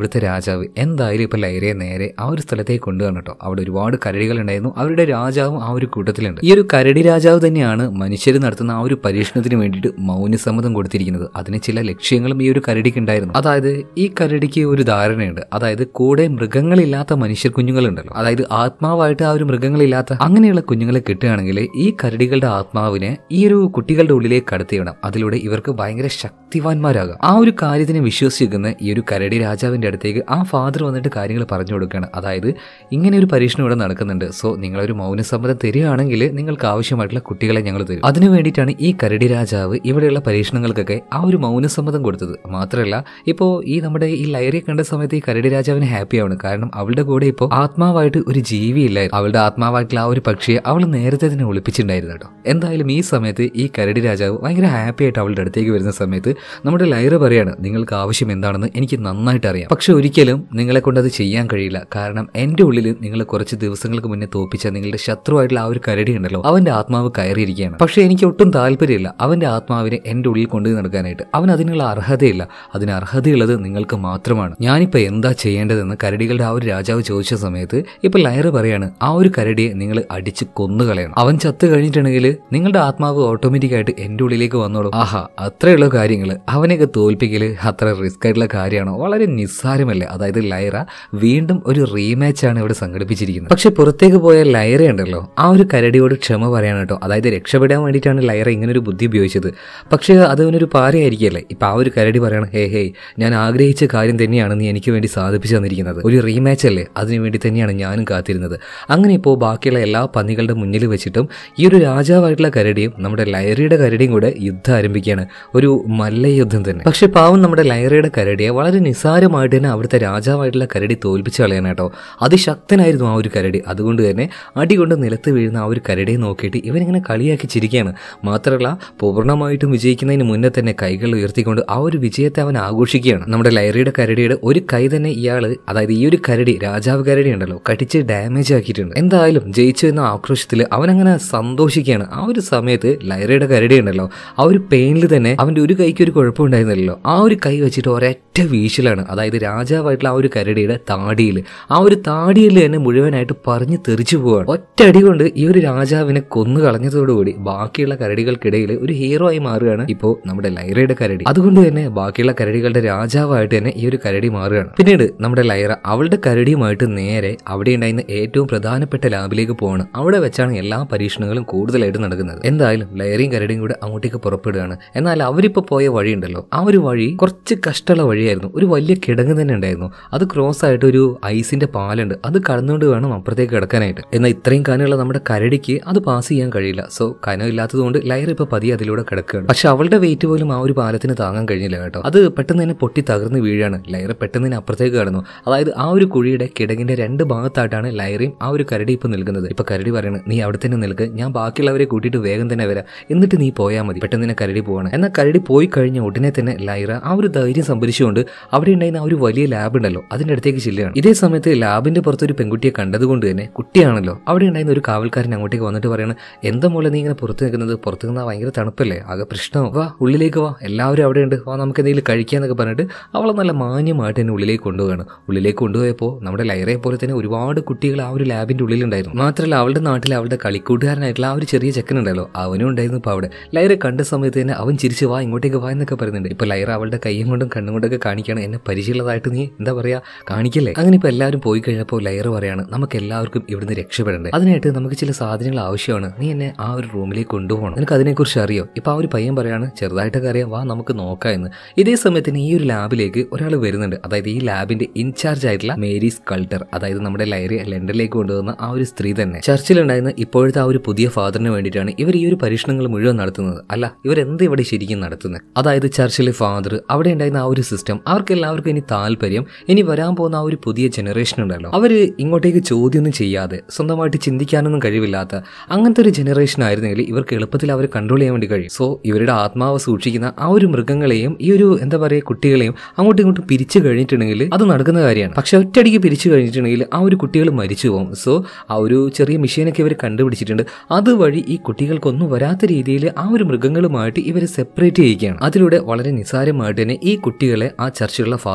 ഇവിടുത്തെ രാജാവ് എന്തായാലും ഇപ്പൊ ലൈരയെ നേരെ ആ ഒരു സ്ഥലത്തേക്ക് കൊണ്ടുവന്നു കേട്ടോ അവിടെ ഒരുപാട് കരടികൾ ഉണ്ടായിരുന്നു അവരുടെ രാജാവും ആ ഒരു കൂട്ടത്തിലുണ്ട് ഈ ഒരു കരടി രാജാവ് തന്നെയാണ് മനുഷ്യർ നടത്തുന്ന ആ ഒരു പരീക്ഷണത്തിന് വേണ്ടിയിട്ട് മൗനസമ്മതം കൊടുത്തിരിക്കുന്നത് അതിന് ചില ലക്ഷ്യങ്ങളും ഈ ഒരു കരടിക്ക് ഉണ്ടായിരുന്നു അതായത് ഈ കരടിക്ക് ഒരു ധാരണയുണ്ട് അതായത് കൂടെ മൃഗങ്ങളില്ലാത്ത മനുഷ്യർ കുഞ്ഞുങ്ങളുണ്ടല്ലോ അതായത് ആത്മാവായിട്ട് ആ ഒരു മൃഗങ്ങളില്ലാത്ത അങ്ങനെയുള്ള കുഞ്ഞുങ്ങളെ കിട്ടുകയാണെങ്കിൽ ഈ കരടികളുടെ ആത്മാവിനെ ഈ ഒരു കുട്ടികളുടെ ഉള്ളിലേക്ക് കടത്തിയിടണം അതിലൂടെ ഇവർക്ക് ഭയങ്കര ശക്തിവാന്മാരാകാം ആ ഒരു കാര്യത്തിനെ വിശ്വസിക്കുന്ന ഈ ഒരു കരടി രാജാവിന്റെ അടുത്തേക്ക് ആ ഫാദർ വന്നിട്ട് കാര്യങ്ങൾ പറഞ്ഞു കൊടുക്കുകയാണ് അതായത് ഇങ്ങനെ ഒരു പരീക്ഷണം ഇവിടെ നടക്കുന്നുണ്ട് സോ നിങ്ങളൊരു മൗനസമ്മതം തരികയാണെങ്കിൽ നിങ്ങൾക്ക് ആവശ്യമായിട്ടുള്ള കുട്ടികളെ ഞങ്ങൾ തരും അതിനു വേണ്ടിയിട്ടാണ് ഈ കരടി രാജാവ് ഇവിടെയുള്ള പരീക്ഷണങ്ങൾക്കൊക്കെ ആ ഒരു മൗനസമ്മതം കൊടുത്തത് മാത്രമല്ല ഇപ്പോൾ ഈ നമ്മുടെ ഈ ലയറി കണ്ട സമയത്ത് ഈ കരടി രാജാവിന് ഹാപ്പിയാണ് കാരണം അവളുടെ കൂടെ ഇപ്പോൾ ആത്മാവായിട്ട് ഒരു ജീവി ഇല്ലായിരുന്നു അവളുടെ ആത്മാവായിട്ടുള്ള ആ ഒരു പക്ഷിയെ അവൾ നേരത്തെ തന്നെ ഒളിപ്പിച്ചിട്ടുണ്ടായിരുന്നു കേട്ടോ എന്തായാലും ഈ സമയത്ത് ഈ കരടി രാജാവ് ഭയങ്കര ഹാപ്പി ആയിട്ട് അവളുടെ അടുത്തേക്ക് വരുന്ന സമയത്ത് നമ്മുടെ ലൈറ പറയാണ് നിങ്ങൾക്ക് ആവശ്യം എന്താണെന്ന് എനിക്ക് നന്നായിട്ട് അറിയാം പക്ഷെ ഒരിക്കലും നിങ്ങളെ കൊണ്ട് അത് ചെയ്യാൻ കഴിയില്ല കാരണം എന്റെ ഉള്ളിൽ നിങ്ങൾ കുറച്ച് ദിവസങ്ങൾക്ക് മുന്നേ തോപ്പിച്ച നിങ്ങളുടെ ശത്രുവായിട്ടുള്ള ആ ഒരു കരടി ഉണ്ടല്ലോ അവന്റെ ആത്മാവ് കയറിയിരിക്കുകയാണ് പക്ഷെ എനിക്ക് ഒട്ടും താല്പര്യമില്ല അവന്റെ ആത്മാവിനെ എന്റെ ഉള്ളിൽ കൊണ്ടു നടക്കാനായിട്ട് അവൻ അതിനുള്ള അർഹതയില്ല അതിന് അർഹതയുള്ളത് നിങ്ങൾക്ക് മാത്രമാണ് ഞാനിപ്പോ എന്താ ചെയ്യേണ്ടതെന്ന് കരടികളുടെ ആ ഒരു രാജാവ് ചോദിച്ച സമയത്ത് ഇപ്പൊ ലയർ പറയാണ് ആ ഒരു കരടിയെ നിങ്ങൾ അടിച്ച് കൊന്നുകളയണം അവൻ ചത്ത് കഴിഞ്ഞിട്ടുണ്ടെങ്കിൽ നിങ്ങളുടെ ആത്മാവ് ഓട്ടോമാറ്റിക് ആയിട്ട് എന്റെ ഉള്ളിലേക്ക് വന്നോളും ആഹാ അത്രയുള്ള കാര്യങ്ങൾ അവനെയൊക്കെ തോൽപ്പിക്കല് അത്ര റിസ്ക് ആയിട്ടുള്ള കാര്യമാണോ വളരെ നിസ്സാരമല്ലേ അതായത് ലൈറ വീണ്ടും ഒരു റീമാച്ച് ആണ് ഇവിടെ സംഘടിപ്പിച്ചിരിക്കുന്നത് പക്ഷെ പുറത്തേക്ക് പോയ ലൈറ ഉണ്ടല്ലോ ആ ഒരു കരടിയോട് ക്ഷമ പറയാണ് കേട്ടോ അതായത് രക്ഷപ്പെടാൻ വേണ്ടിയിട്ടാണ് ലൈറ ഇങ്ങനെ ഒരു ബുദ്ധി ഉപയോഗിച്ചത് പക്ഷേ അത് അവനൊരു പാരയായിരിക്കല്ലേ ഇപ്പൊ ആ ഒരു കരടി പറയാണ് ഹേ ഹേ ഞാൻ ആഗ്രഹിച്ച കാര്യം തന്നെയാണ് നീ എനിക്ക് വേണ്ടി സാധിപ്പിച്ചു തന്നിരിക്കുന്നത് ഒരു റീമാച്ച് അല്ലേ അതിനു വേണ്ടി തന്നെയാണ് ഞാനും കാത്തിരുന്നത് അങ്ങനെ ഇപ്പോൾ ബാക്കിയുള്ള എല്ലാ പന്നികളുടെ മുന്നിൽ വെച്ചിട്ടും ഈ ഒരു രാജാവായിട്ടുള്ള കരടിയും നമ്മുടെ ലയറിയുടെ കരടിയും കൂടെ യുദ്ധം ആരംഭിക്കുകയാണ് ഒരു മല്ലയുദ്ധം തന്നെ പക്ഷെ പാവം നമ്മുടെ ലയറിയുടെ കരടിയെ വളരെ നിസ്സാരമായിട്ട് തന്നെ അവിടുത്തെ രാജാവായിട്ടുള്ള കരടി തോൽപ്പിച്ച് കളയാൻ കേട്ടോ അതിശക്തനായിരുന്നു ആ ഒരു കരടി അതുകൊണ്ട് തന്നെ അടി കൊണ്ട് നിലത്ത് വീഴുന്ന ആ ഒരു കരടിയെ നോക്കിയിട്ട് ഇവനിങ്ങനെ കളിയാക്കി ചിരിക്കുകയാണ് മാത്രമല്ല പൂർണ്ണമായിട്ടും വിജയിക്കുന്നതിന് മുന്നേ തന്നെ കൈകൾ ഉയർത്തിക്കൊണ്ട് ആ ഒരു വിജയത്തെ അവൻ ആഘോഷിക്കുകയാണ് നമ്മുടെ ലയറിയുടെ കരടിയുടെ ഒരു കൈ തന്നെ ഇയാള് അതായത് ഈ ഒരു കരടി രാജാവ് കരടി ഉണ്ടല്ലോ കടിച്ച് ഡാമേജ് ആക്കിയിട്ടുണ്ട് എന്തായാലും ജയിച്ചു എന്ന ആക്രോശത്തിൽ അവനങ്ങനെ സന്തോഷിക്കുകയാണ് ആ ഒരു സമയത്ത് ലയറിയുടെ കരടി ഉണ്ടല്ലോ ആ ഒരു പെയിനിൽ തന്നെ അവന്റെ ഒരു കൈക്ക് ഒരു കുഴപ്പമുണ്ടായിരുന്നില്ലല്ലോ ആ ഒരു കൈ വെച്ചിട്ട് ഒരൊറ്റ വീശിലാണ് അതായത് രാജാവായിട്ടുള്ള ആ ഒരു കരടിയുടെ താടിയിൽ ആ ഒരു താടിയിൽ തന്നെ മുഴുവനായിട്ട് പറഞ്ഞു തെറിച്ചു പോവാണ് ഒറ്റ അടി കൊണ്ട് ഈ ഒരു രാജാവിനെ കൊന്നു കളഞ്ഞതോടുകൂടി ബാക്കിയുള്ള കരടികൾക്കിടയിൽ ഒരു ഹീറോ ആയി മാറുകയാണ് ഇപ്പോൾ നമ്മുടെ ലൈറയുടെ കരടി അതുകൊണ്ട് തന്നെ ബാക്കിയുള്ള കരടികളുടെ രാജാവായിട്ട് തന്നെ ഈ ഒരു കരടി മാറുകയാണ് പിന്നീട് നമ്മുടെ ലൈറ അവളുടെ കരടിയുമായിട്ട് നേരെ അവിടെ ഉണ്ടായിരുന്ന ഏറ്റവും പ്രധാനപ്പെട്ട ലാബിലേക്ക് പോവാണ് അവിടെ വെച്ചാണ് എല്ലാ പരീക്ഷണങ്ങളും കൂടുതലായിട്ട് നടക്കുന്നത് എന്തായാലും ലയറിയും കരടിയും കൂടെ അങ്ങോട്ടേക്ക് പുറപ്പെടുകയാണ് എന്നാൽ അവരിപ്പോ പോയ വഴിയുണ്ടല്ലോ ആ ഒരു വഴി കുറച്ച് കഷ്ടമുള്ള വഴിയായിരുന്നു ഒരു വലിയ കിടങ്ങ് തന്നെ ഉണ്ടായിരുന്നു അത് ക്രോസ് ആയിട്ട് ഒരു ഐസിന്റെ പാലുണ്ട് അത് കടന്നുകൊണ്ട് വേണം അപ്പുറത്തേക്ക് കിടക്കാനായിട്ട് എന്നാൽ ഇത്രയും കനമുള്ള നമ്മുടെ കരടിക്ക് അത് പാസ് ചെയ്യാൻ കഴിയില്ല സോ കനം ഇല്ലാത്തതുകൊണ്ട് ലയർ ഇപ്പൊ പതിയെ അതിലൂടെ കിടക്കുകയാണ് പക്ഷെ അവളുടെ വെയിറ്റ് പോലും ആ ഒരു പാലത്തിന് താങ്ങാൻ കഴിഞ്ഞില്ല കേട്ടോ അത് പെട്ടെന്ന് തന്നെ പൊട്ടി തകർന്ന് വീഴാണ് ലയർ പെട്ടെന്ന് തന്നെ അപ്പുറത്തേക്ക് കടന്നു അതായത് ആ ഒരു കുഴിയുടെ കിടങ്ങിന്റെ രണ്ട് ഭാഗത്തായിട്ടാണ് ലയറിയും ആ ഒരു കരടി ഇപ്പൊ നിൽക്കുന്നത് ഇപ്പൊ കരടി പറയണത് നീ അവിടെ തന്നെ നിൽക്ക് ഞാൻ ബാക്കിയുള്ളവരെ കൂട്ടിയിട്ട് വേഗം തന്നെ വരാം എന്നിട്ട് നീ പോയാൽ മതി പെട്ടെന്ന് തന്നെ കരടി പോവാണ് എന്നാൽ കരടി പോയി കഴിഞ്ഞ ഉടനെ തന്നെ ലൈറ ആ ഒരു ധൈര്യം സംഭരിച്ചുകൊണ്ട് അവിടെ ഉണ്ടായിരുന്ന ആ ഒരു വലിയ ലാബ് ഉണ്ടല്ലോ അതിന്റെ അടുത്തേക്ക് ചെല്ലുകയാണ് ഇതേ സമയത്ത് ലാബിന്റെ പുറത്ത് ഒരു പെൺകുട്ടിയെ കണ്ടതുകൊണ്ട് തന്നെ കുട്ടിയാണല്ലോ അവിടെ ഉണ്ടായിരുന്ന ഒരു കാവൽക്കാരൻ അങ്ങോട്ടേക്ക് വന്നിട്ട് പറയണം എന്താ മോളെ നീ ഇങ്ങനെ പുറത്ത് നിൽക്കുന്നത് പുറത്ത് നിന്നാൽ ഭയങ്കര തണുപ്പല്ലേ ആകെ പ്രശ്നവും വാ ഉള്ളിലേക്ക് വാ എല്ലാവരും അവിടെ ഉണ്ട് വാ നമുക്ക് എന്തെങ്കിലും കഴിക്കാന്നൊക്കെ പറഞ്ഞിട്ട് അവളെ നല്ല മാന്യമായിട്ട് തന്നെ ഉള്ളിലേക്ക് കൊണ്ടുപോവാണ് ഉള്ളിലേക്ക് കൊണ്ടുപോയപ്പോൾ നമ്മുടെ ലൈറയെ പോലെ തന്നെ ഒരുപാട് കുട്ടികൾ ആ ഒരു ലാബിന്റെ ഉള്ളിലുണ്ടായിരുന്നു മാത്രമല്ല അവളുടെ നാട്ടിൽ അവളുടെ കളിക്കൂട്ടുകാരനായിട്ടുള്ള ആ ഒരു ചെറിയ ചെക്കനുണ്ടല്ലോ അവനും ഉണ്ടായിരുന്നു ഇപ്പോൾ അവിടെ ലൈറ കണ്ട സമയത്ത് തന്നെ അവൻ ചിരിച്ച് വാ ഇങ്ങോട്ടേക്ക് വാ എന്നൊക്കെ പറയുന്നുണ്ട് ഇപ്പൊ ലൈറ അവളുടെ കൈയും കൊണ്ടും കണ്ണും കൊണ്ടൊക്കെ കാണിക്കുകയാണ് എന്നെ പരിചയമുള്ളതായിട്ട് നീ എന്താ പറയാ കാണിക്കല്ലേ അങ്ങനെ ഇപ്പൊ എല്ലാവരും പോയി കഴിഞ്ഞപ്പോൾ ലൈറ പറയാണ് നമുക്ക് എല്ലാവർക്കും ഇവിടുന്ന് രക്ഷപ്പെടണ്ടേ അതിനായിട്ട് നമുക്ക് ചില സാധനങ്ങൾ ആവശ്യമാണ് നീ എന്നെ ആ ഒരു റൂമിലേക്ക് കൊണ്ടുപോകണം നിനക്ക് അതിനെക്കുറിച്ച് അറിയോ ഇപ്പൊ ആ ഒരു പയ്യൻ പറയാണ് ചെറുതായിട്ടൊക്കെ അറിയാം വാ നമുക്ക് നോക്കാം എന്ന് ഇതേ സമയത്തിന് ഈ ഒരു ലാബിലേക്ക് ഒരാൾ വരുന്നുണ്ട് അതായത് ഈ ലാബിന്റെ ഇൻചാർജ് ആയിട്ടുള്ള മേരി സ്കൾട്ടർ അതായത് നമ്മുടെ ലൈറി ലണ്ടനിലേക്ക് കൊണ്ടുവന്ന ആ ഒരു സ്ത്രീ തന്നെ ചർച്ചിലുണ്ടായിരുന്ന ഇപ്പോഴത്തെ ആ ഒരു പുതിയ ഫാദറിന് വേണ്ടിയിട്ടാണ് ഇവർ ഈ ഒരു പരീക്ഷണങ്ങൾ മുഴുവൻ നടത്തുന്നത് അല്ല ഇവരെന്ത് ഇവിടെ ശരിക്കും നടത്തുന്നത് അതായത് ചർച്ചിലെ ഫാദർ അവിടെ ഉണ്ടായിരുന്ന ആ ഒരു സിസ്റ്റം അവർക്ക് എല്ലാവർക്കും ഇനി താല്പര്യം ഇനി വരാൻ പോകുന്ന ആ ഒരു പുതിയ ജനറേഷൻ ഉണ്ടല്ലോ അവര് ഇങ്ങോട്ടേക്ക് ചോദ്യമൊന്നും ചെയ്യാതെ സ്വന്തമായിട്ട് ചിന്തിക്കാനൊന്നും കഴിവില്ലാത്ത അങ്ങനത്തെ ഒരു ജനറേഷൻ ആയിരുന്നെങ്കിൽ ഇവർക്ക് എളുപ്പത്തിൽ അവരെ കൺട്രോൾ ചെയ്യാൻ വേണ്ടി കഴിയും സോ ഇവരുടെ ആത്മാവ് സൂക്ഷിക്കുന്ന ആ ഒരു മൃഗങ്ങളെയും ഈ ഒരു എന്താ പറയുക കുട്ടികളെയും അങ്ങോട്ടും ഇങ്ങോട്ടും പിരിച്ചു കഴിഞ്ഞിട്ടുണ്ടെങ്കിൽ അത് നടക്കുന്ന കാര്യമാണ് പക്ഷെ ഒറ്റയടിക്ക് പിരിച്ചു കഴിഞ്ഞിട്ടുണ്ടെങ്കിൽ ആ ഒരു കുട്ടികൾ മരിച്ചു പോകും സോ ആ ഒരു ചെറിയ മെഷീനൊക്കെ ഇവർ കണ്ടുപിടിച്ചിട്ടുണ്ട് അതുവഴി ഈ കുട്ടികൾക്കൊന്നും വരാത്ത രീതിയിൽ ആ ഒരു മൃഗങ്ങളുമായിട്ട് ഇവരെ സെപ്പറേറ്റ് ചെയ്യുകയാണ് അതിലൂടെ വളരെ നിസ്സാരമായിട്ട് തന്നെ ഈ കുട്ടികളെ ആ ചർച്ചിലുള്ള ഫാദറിനും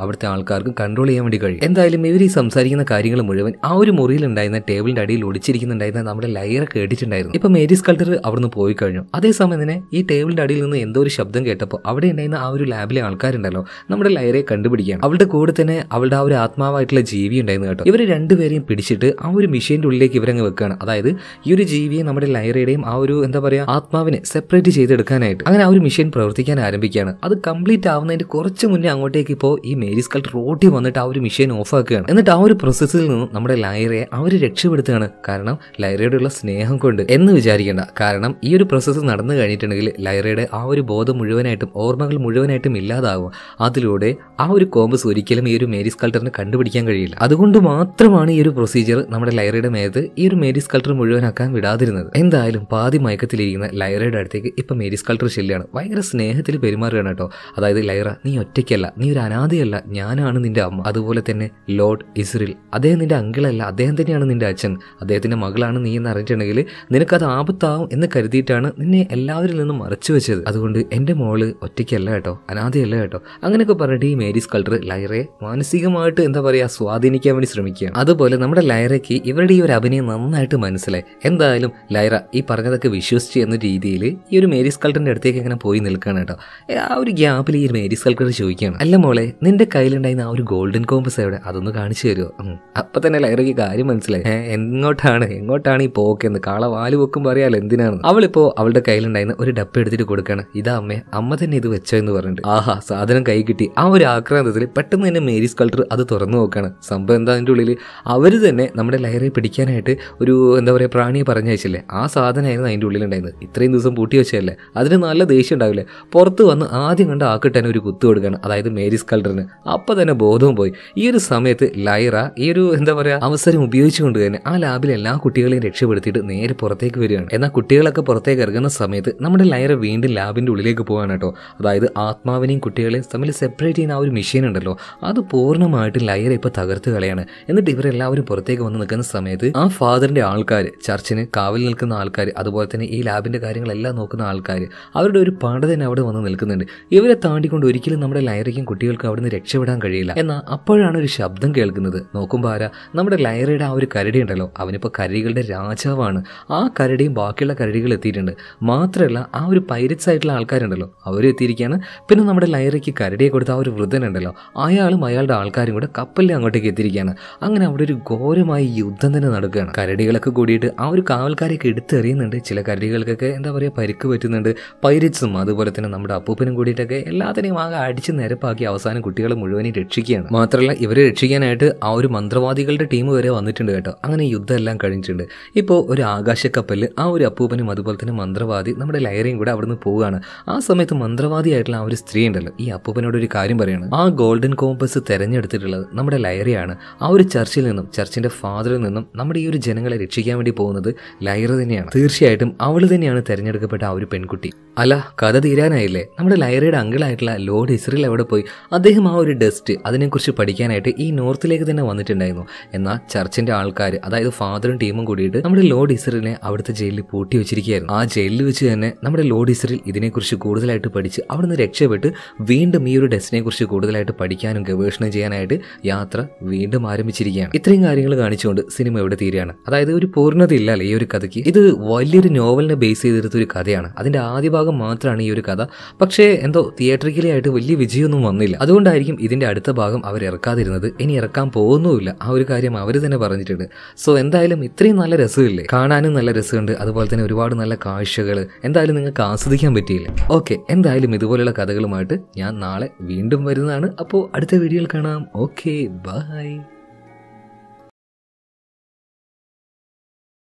അവിടുത്തെ ആൾക്കാർക്ക് കൺട്രോൾ ചെയ്യാൻ വേണ്ടി കഴിയും എന്തായാലും ഇവർ ഈ സംസാരിക്കുന്ന കാര്യങ്ങൾ മുഴുവൻ ആ ഒരു മുറിയിൽ ഉണ്ടായിരുന്ന ടേബിളിന്റെ അടിയിൽ ഒളിച്ചിരിക്കുന്നുണ്ടായിരുന്ന നമ്മുടെ ലയറ കേട്ടിട്ടുണ്ടായിരുന്നു ഇപ്പൊ മേരി സ്കൾട്ടർ അവിടുന്ന് പോയി കഴിഞ്ഞു അതേസമയം തന്നെ ഈ ടേബിളിന്റെ അടിയിൽ നിന്ന് എന്തോ ഒരു ശബ്ദം കേട്ടപ്പോൾ അവിടെ ഉണ്ടായിരുന്ന ആ ഒരു ലാബിലെ ആൾക്കാരുണ്ടല്ലോ നമ്മുടെ ലയറെ കണ്ടുപിടിക്കുകയാണ് അവളുടെ കൂടെ തന്നെ അവളുടെ ആ ഒരു ആത്മാവായിട്ടുള്ള ജീവി ഉണ്ടായിരുന്നു കേട്ടോ ഇവർ രണ്ടുപേരെയും പിടിച്ചിട്ട് ആ ഒരു മെഷീന്റെ ഉള്ളിലേക്ക് ഇവരങ്ങ് വെക്കുകയാണ് അതായത് ഈ ഒരു ജീവിയെ നമ്മുടെ ലയറയുടെയും ആ ഒരു എന്താ പറയാ ആത്മാവിനെ സെപ്പറേറ്റ് ചെയ്തെടുക്കാനായിട്ട് അങ്ങനെ ആ ഒരു മെഷീൻ പ്രവർത്തിക്കാൻ ആരംഭിക്കുകയാണ് അത് കംപ്ലീറ്റ് ആവുന്നതിന്റെ കുറച്ച് മുന്നേ അങ്ങോട്ടേക്ക് ഇപ്പോൾ ഈ മേരി സ്കൾട്ട് റോട്ടിൽ വന്നിട്ട് ആ ഒരു മെഷീൻ ഓഫ് ആക്കുകയാണ് എന്നിട്ട് ആ ഒരു പ്രോസസ്സിൽ നിന്നും നമ്മുടെ ലയറയെ അവർ രക്ഷപ്പെടുത്തുകയാണ് കാരണം ലയറയോടുള്ള സ്നേഹം കൊണ്ട് എന്ന് വിചാരിക്കേണ്ട കാരണം ഈ ഒരു പ്രോസസ്സ് നടന്നു കഴിഞ്ഞിട്ടുണ്ടെങ്കിൽ ലയറയുടെ ആ ഒരു ബോധം മുഴുവനായിട്ടും ഓർമ്മകൾ മുഴുവനായിട്ടും ഇല്ലാതാകും അതിലൂടെ ആ ഒരു കോമ്പസ് ഒരിക്കലും ഈ ഒരു മേരി സ്കൾട്ടറിന് കണ്ടുപിടിക്കാൻ കഴിയില്ല അതുകൊണ്ട് മാത്രമാണ് ഈ ഒരു പ്രൊസീജിയർ നമ്മുടെ ലയറയുടെ മേത്ത് ഈ ഒരു മേരി സ്കൾട്ടർ മുഴുവനാക്കാൻ വിടാതിരുന്നത് എന്തായാലും പാതി മയക്കത്തിലിരിക്കുന്ന ലയറയുടെ അടുത്തേക്ക് ഇപ്പൊ മേരി സ്കൾട്ടർ ചെല്ലുകയാണ് ഭയങ്കര സ്നേഹത്തിൽ പെരുമാറുകയാണ് കേട്ടോ അതായത് ലയറ നീ ഒറ്റയ്ക്കല്ല നീ ഒരു അനാഥയല്ല ഞാനാണ് നിന്റെ അമ്മ അതുപോലെ തന്നെ ലോർഡ് ഇസ്രിൽ അദ്ദേഹം നിന്റെ അങ്കിളല്ല അദ്ദേഹം തന്നെയാണ് നിന്റെ അച്ഛൻ അദ്ദേഹത്തിന്റെ മകളാണ് നീ എന്ന് അറിഞ്ഞിട്ടുണ്ടെങ്കിൽ നിനക്കത് ആപത്താവും എന്ന് കരുതിയിട്ടാണ് നിന്നെ എല്ലാവരിൽ നിന്നും മറച്ചു വെച്ചത് അതുകൊണ്ട് എന്റെ മോള് ഒറ്റയ്ക്കല്ല കേട്ടോ അനാഥയല്ല കേട്ടോ അങ്ങനെയൊക്കെ പറഞ്ഞിട്ട് ഈ മേരി സ്കൾട്ടർ ലയറയെ മാനസികമായിട്ട് എന്താ പറയാ സ്വാധീനിക്കാൻ വേണ്ടി ശ്രമിക്കുകയാണ് അതുപോലെ നമ്മുടെ ലയറയ്ക്ക് ഇവരുടെ ഈ ഒരു അഭിനയം നന്നായിട്ട് മനസ്സിലായി എന്തായാലും ലയറ ഈ പറഞ്ഞതൊക്കെ വിശ്വസിച്ച് എന്ന രീതിയിൽ ഈ ഒരു മേരി സ്കൾട്ടറിന്റെ അടുത്തേക്ക് ഇങ്ങനെ പോയി നിൽക്കുകയാണ് കേട്ടോ ഏ, ആ ഒരു ഗ്യാപ്പിൽ ഈ ഒരു മേരി സ്കൾട്ടർ ചോദിക്കുകയാണ് അല്ല മോളെ നിന്റെ കയ്യിലുണ്ടായിരുന്ന ആ ഒരു ഗോൾഡൻ കോമ്പസ് എവിടെ അതൊന്ന് കാണിച്ചു തരുമോ ഉം. അപ്പൊ തന്നെ ലയറയ്ക്ക് കാര്യം മനസ്സിലായി ഏ, എങ്ങോട്ടാണ് എങ്ങോട്ടാണ് ഈ പോക്കെന്ന് കാള വാല് വെക്കുമ്പോൾ അറിയാലോ എന്തിനാണ് അവളിപ്പോ അവളുടെ കയ്യിലുണ്ടായിരുന്ന ഒരു ഡപ്പ് എടുത്തിട്ട് കൊടുക്കാണ് ഇതാ അമ്മേ അമ്മ തന്നെ ഇത് വെച്ചോ എന്ന് പറഞ്ഞിട്ട് ആഹാ സാധനം കൈ കിട്ടി ആ ഒരു ആക്രാന്തത്തിൽ പെട്ടെന്ന് തന്നെ മേരി സ്കൾട്ടർ അത് തുറന്നു നോക്കാണ് സംഭവം എന്താ അതിൻ്റെ ഉള്ളിൽ അവർ തന്നെ നമ്മുടെ ലയറെ പിടിക്കാനായിട്ട് ഒരു എന്താ പറയുക പ്രാണിയെ പറഞ്ഞയച്ചില്ലേ ആ സാധനമായിരുന്നു അതിൻ്റെ ഉള്ളിലുണ്ടായിരുന്നത് ഇത്രയും ദിവസം പൂട്ടി വെച്ചതല്ലേ അതിന് നല്ല ദേഷ്യം ഉണ്ടാവില്ലേ പുറത്ത് വന്ന് ആദ്യം കണ്ട് ആക്കിട്ടാൻ ഒരു കുത്തു കൊടുക്കുകയാണ് അതായത് മേരി സ്കൾട്ടറിന് അപ്പം തന്നെ ബോധവും പോയി ഈ ഒരു സമയത്ത് ലൈറ ഈ ഒരു എന്താ പറയുക അവസരം ഉപയോഗിച്ചുകൊണ്ട് തന്നെ ആ ലാബിലെ എല്ലാ കുട്ടികളെയും രക്ഷപ്പെടുത്തിയിട്ട് നേരെ പുറത്തേക്ക് വരികയാണ് എന്നാൽ കുട്ടികളൊക്കെ പുറത്തേക്ക് ഇറങ്ങുന്ന സമയത്ത് നമ്മുടെ ലൈറ വീണ്ടും ലാബിൻ്റെ ഉള്ളിലേക്ക് പോവാണ് കേട്ടോ അതായത് ആത്മാവിനെയും കുട്ടികളെയും തമ്മിൽ സെപ്പറേറ്റ് ചെയ്യുന്ന ആ ഒരു മെഷീൻ ഉണ്ടല്ലോ അത് പൂർണ്ണമായിട്ടും ലൈറ ഇപ്പോൾ തകർത്ത് കളയാണ് എന്നിട്ട് ഇവരെല്ലാവരും പുറത്തേക്ക് വന്ന് നിൽക്കുന്ന സമയത്ത് ആ ഫാദറിന്റെ ആൾക്കാർ ചർച്ചിന് കാവൽ നിൽക്കുന്ന ആൾക്കാർ അതുപോലെ തന്നെ ഈ ലാബിന്റെ കാര്യങ്ങളെല്ലാം നോക്കുന്ന ആൾക്കാർ അവരുടെ ഒരു പട തന്നെ അവിടെ വന്ന് നിൽക്കുന്നുണ്ട് ഇവരെ താണ്ടിക്കൊണ്ട് ഒരിക്കലും നമ്മുടെ ലൈറയ്ക്കും കുട്ടികൾക്കും അവിടെ നിന്ന് രക്ഷപ്പെടാൻ കഴിയില്ല എന്നാൽ അപ്പോഴാണ് ഒരു ശബ്ദം കേൾക്കുന്നത് നോക്കുമ്പോൾ ആരാ നമ്മുടെ ലൈറയുടെ ആ ഒരു കരടി ഉണ്ടല്ലോ അവനിപ്പോൾ കരടികളുടെ രാജാവാണ് ആ കരടിയും ബാക്കിയുള്ള കരടികൾ എത്തിയിട്ടുണ്ട് മാത്രമല്ല ആ ഒരു പൈരറ്റ്സ് ആയിട്ടുള്ള ആൾക്കാരുണ്ടല്ലോ അവരും എത്തിയിരിക്കുകയാണ് പിന്നെ നമ്മുടെ ലൈറയ്ക്ക് കരടിയെ കൊടുത്ത ആ ഒരു വൃദ്ധനുണ്ടല്ലോ അയാളും അയാളുടെ ആൾക്കാരും കൂടെ കപ്പലിൽ അങ്ങോട്ടേക്ക് എത്തിയിരിക്കുകയാണ് അങ്ങനെ അവിടെ ഒരു ഘോരമായ യുദ്ധം തന്നെ നടക്കുകയാണ് കരടികളൊക്കെ കൂടിയിട്ട് ആ ഒരു കാവൽക്കാരെയൊക്കെ എടുത്തെറിയുന്നുണ്ട് ചില കരടികൾക്കൊക്കെ എന്താ പറയുക പരിക്ക് പറ്റുന്നുണ്ട് പൈരറ്റ്സും അതുപോലെ തന്നെ നമ്മുടെ അപ്പൂപ്പനും കൂടിയിട്ടൊക്കെ എല്ലാത്തിനെയും ആകെ അടിച്ച് നിരപ്പാക്കി അവസാനം കുട്ടികളെ മുഴുവനും രക്ഷിക്കുകയാണ് മാത്രമല്ല ഇവരെ രക്ഷിക്കാനായിട്ട് ആ ഒരു മന്ത്രവാദികളുടെ ടീം വരെ വന്നിട്ടുണ്ട് കേട്ടോ അങ്ങനെ യുദ്ധം എല്ലാം കഴിഞ്ഞിട്ടുണ്ട് ഇപ്പോൾ ഒരു ആകാശക്കപ്പലിൽ ആ ഒരു അപ്പൂപ്പനും അതുപോലെ തന്നെ മന്ത്രവാദി നമ്മുടെ ലയറയും കൂടെ അവിടുന്ന് പോവുകയാണ് ആ സമയത്ത് മന്ത്രവാദിയായിട്ടുള്ള ആ ഒരു സ്ത്രീ ഉണ്ടല്ലോ ഈ അപ്പൂപ്പനോട് ഒരു കാര്യം പറയാണ് ആ ഗോൾഡൻ കോമ്പസ് തെരഞ്ഞെടുത്തിട്ടുള്ളത് നമ്മുടെ ലയറയാണ് ആ ഒരു ചർച്ചിൽ നിന്നും ചർച്ചിന്റെ ഫാദറിൽ നിന്നും നമ്മുടെ ഈ ഒരു ജനങ്ങളെ രക്ഷിക്കാൻ വേണ്ടി പോകുന്നത് ലയറ തന്നെയാണ് തീർച്ചയായിട്ടും അവൾ തന്നെയാണ് തെരഞ്ഞെടുക്കപ്പെട്ട ആ ഒരു പെൺകുട്ടി അല്ല കഥ തീരാനായില്ലേ നമ്മുടെ ലയറയുടെ അങ്കിളായിട്ടുള്ള ലോർഡ് ഇസ്രേൽ എവിടെ പോയി അദ്ദേഹം ആ ഒരു ഡസ്റ്റ് അതിനെക്കുറിച്ച് പഠിക്കാനായിട്ട് ഈ നോർത്തിലേക്ക് തന്നെ വന്നിട്ടുണ്ടായിരുന്നു എന്നാൽ ചർച്ചിന്റെ ആൾക്കാർ അതായത് ഫാദറും ടീമും കൂടിയിട്ട് നമ്മുടെ ലോർഡ് ഇസ്രേലിനെ അവിടുത്തെ ജയിലിൽ പൂട്ടി വെച്ചിരിക്കുകയായിരുന്നു ആ ജയിലിൽ വെച്ച് തന്നെ നമ്മുടെ ലോർഡ് ഇസ്രേൽ ഇതിനെക്കുറിച്ച് കൂടുതലായിട്ട് പഠിച്ച് അവിടുന്ന് രക്ഷപ്പെട്ട് വീണ്ടും ഈ ഒരു ഡെസ്റ്റിനെ കുറിച്ച് കൂടുതലായിട്ട് പഠിക്കാനും ഗവേഷണം ചെയ്യാനായിട്ട് യാത്ര വീണ്ടും ആരംഭിച്ചിരിക്കുകയാണ് ഇത്രയും കാര്യങ്ങൾ കാണിച്ചുകൊണ്ട് സിനിമ ഇവിടെ തീരുകയാണ് അതായത് ഒരു പൂർണ്ണത ഇല്ല അല്ലേ ഈ ഒരു കഥയ്ക്ക് ഇത് വലിയൊരു നോവലിനെ ബേസ് ചെയ്തെടുത്ത ഒരു കഥയാണ് അതിന്റെ ആദ്യ ഭാഗം മാത്രമാണ് ഈ ഒരു കഥ പക്ഷേ എന്തോ തിയേറ്ററിക്കലി ആയിട്ട് വലിയ വിജയമൊന്നും വന്നില്ല അതുകൊണ്ടായിരിക്കും ഇതിന്റെ അടുത്ത ഭാഗം അവർ ഇറക്കാതിരുന്നത് ഇനി ഇറക്കാൻ പോകുന്നുമില്ല ആ ഒരു കാര്യം അവർ തന്നെ പറഞ്ഞിട്ടുണ്ട് സോ എന്തായാലും ഇത്രയും നല്ല രസമില്ലേ കാണാനും നല്ല രസമുണ്ട് അതുപോലെ തന്നെ ഒരുപാട് നല്ല കാഴ്ചകൾ എന്തായാലും നിങ്ങൾക്ക് ആസ്വദിക്കാൻ പറ്റിയില്ല ഓക്കെ എന്തായാലും ഇതുപോലെയുള്ള കഥകളുമായിട്ട് ഞാൻ നാളെ വീണ്ടും വരുന്നതാണ് അപ്പോൾ അടുത്ത വീഡിയോയിൽ കാണാം ഓക്കെ ബൈ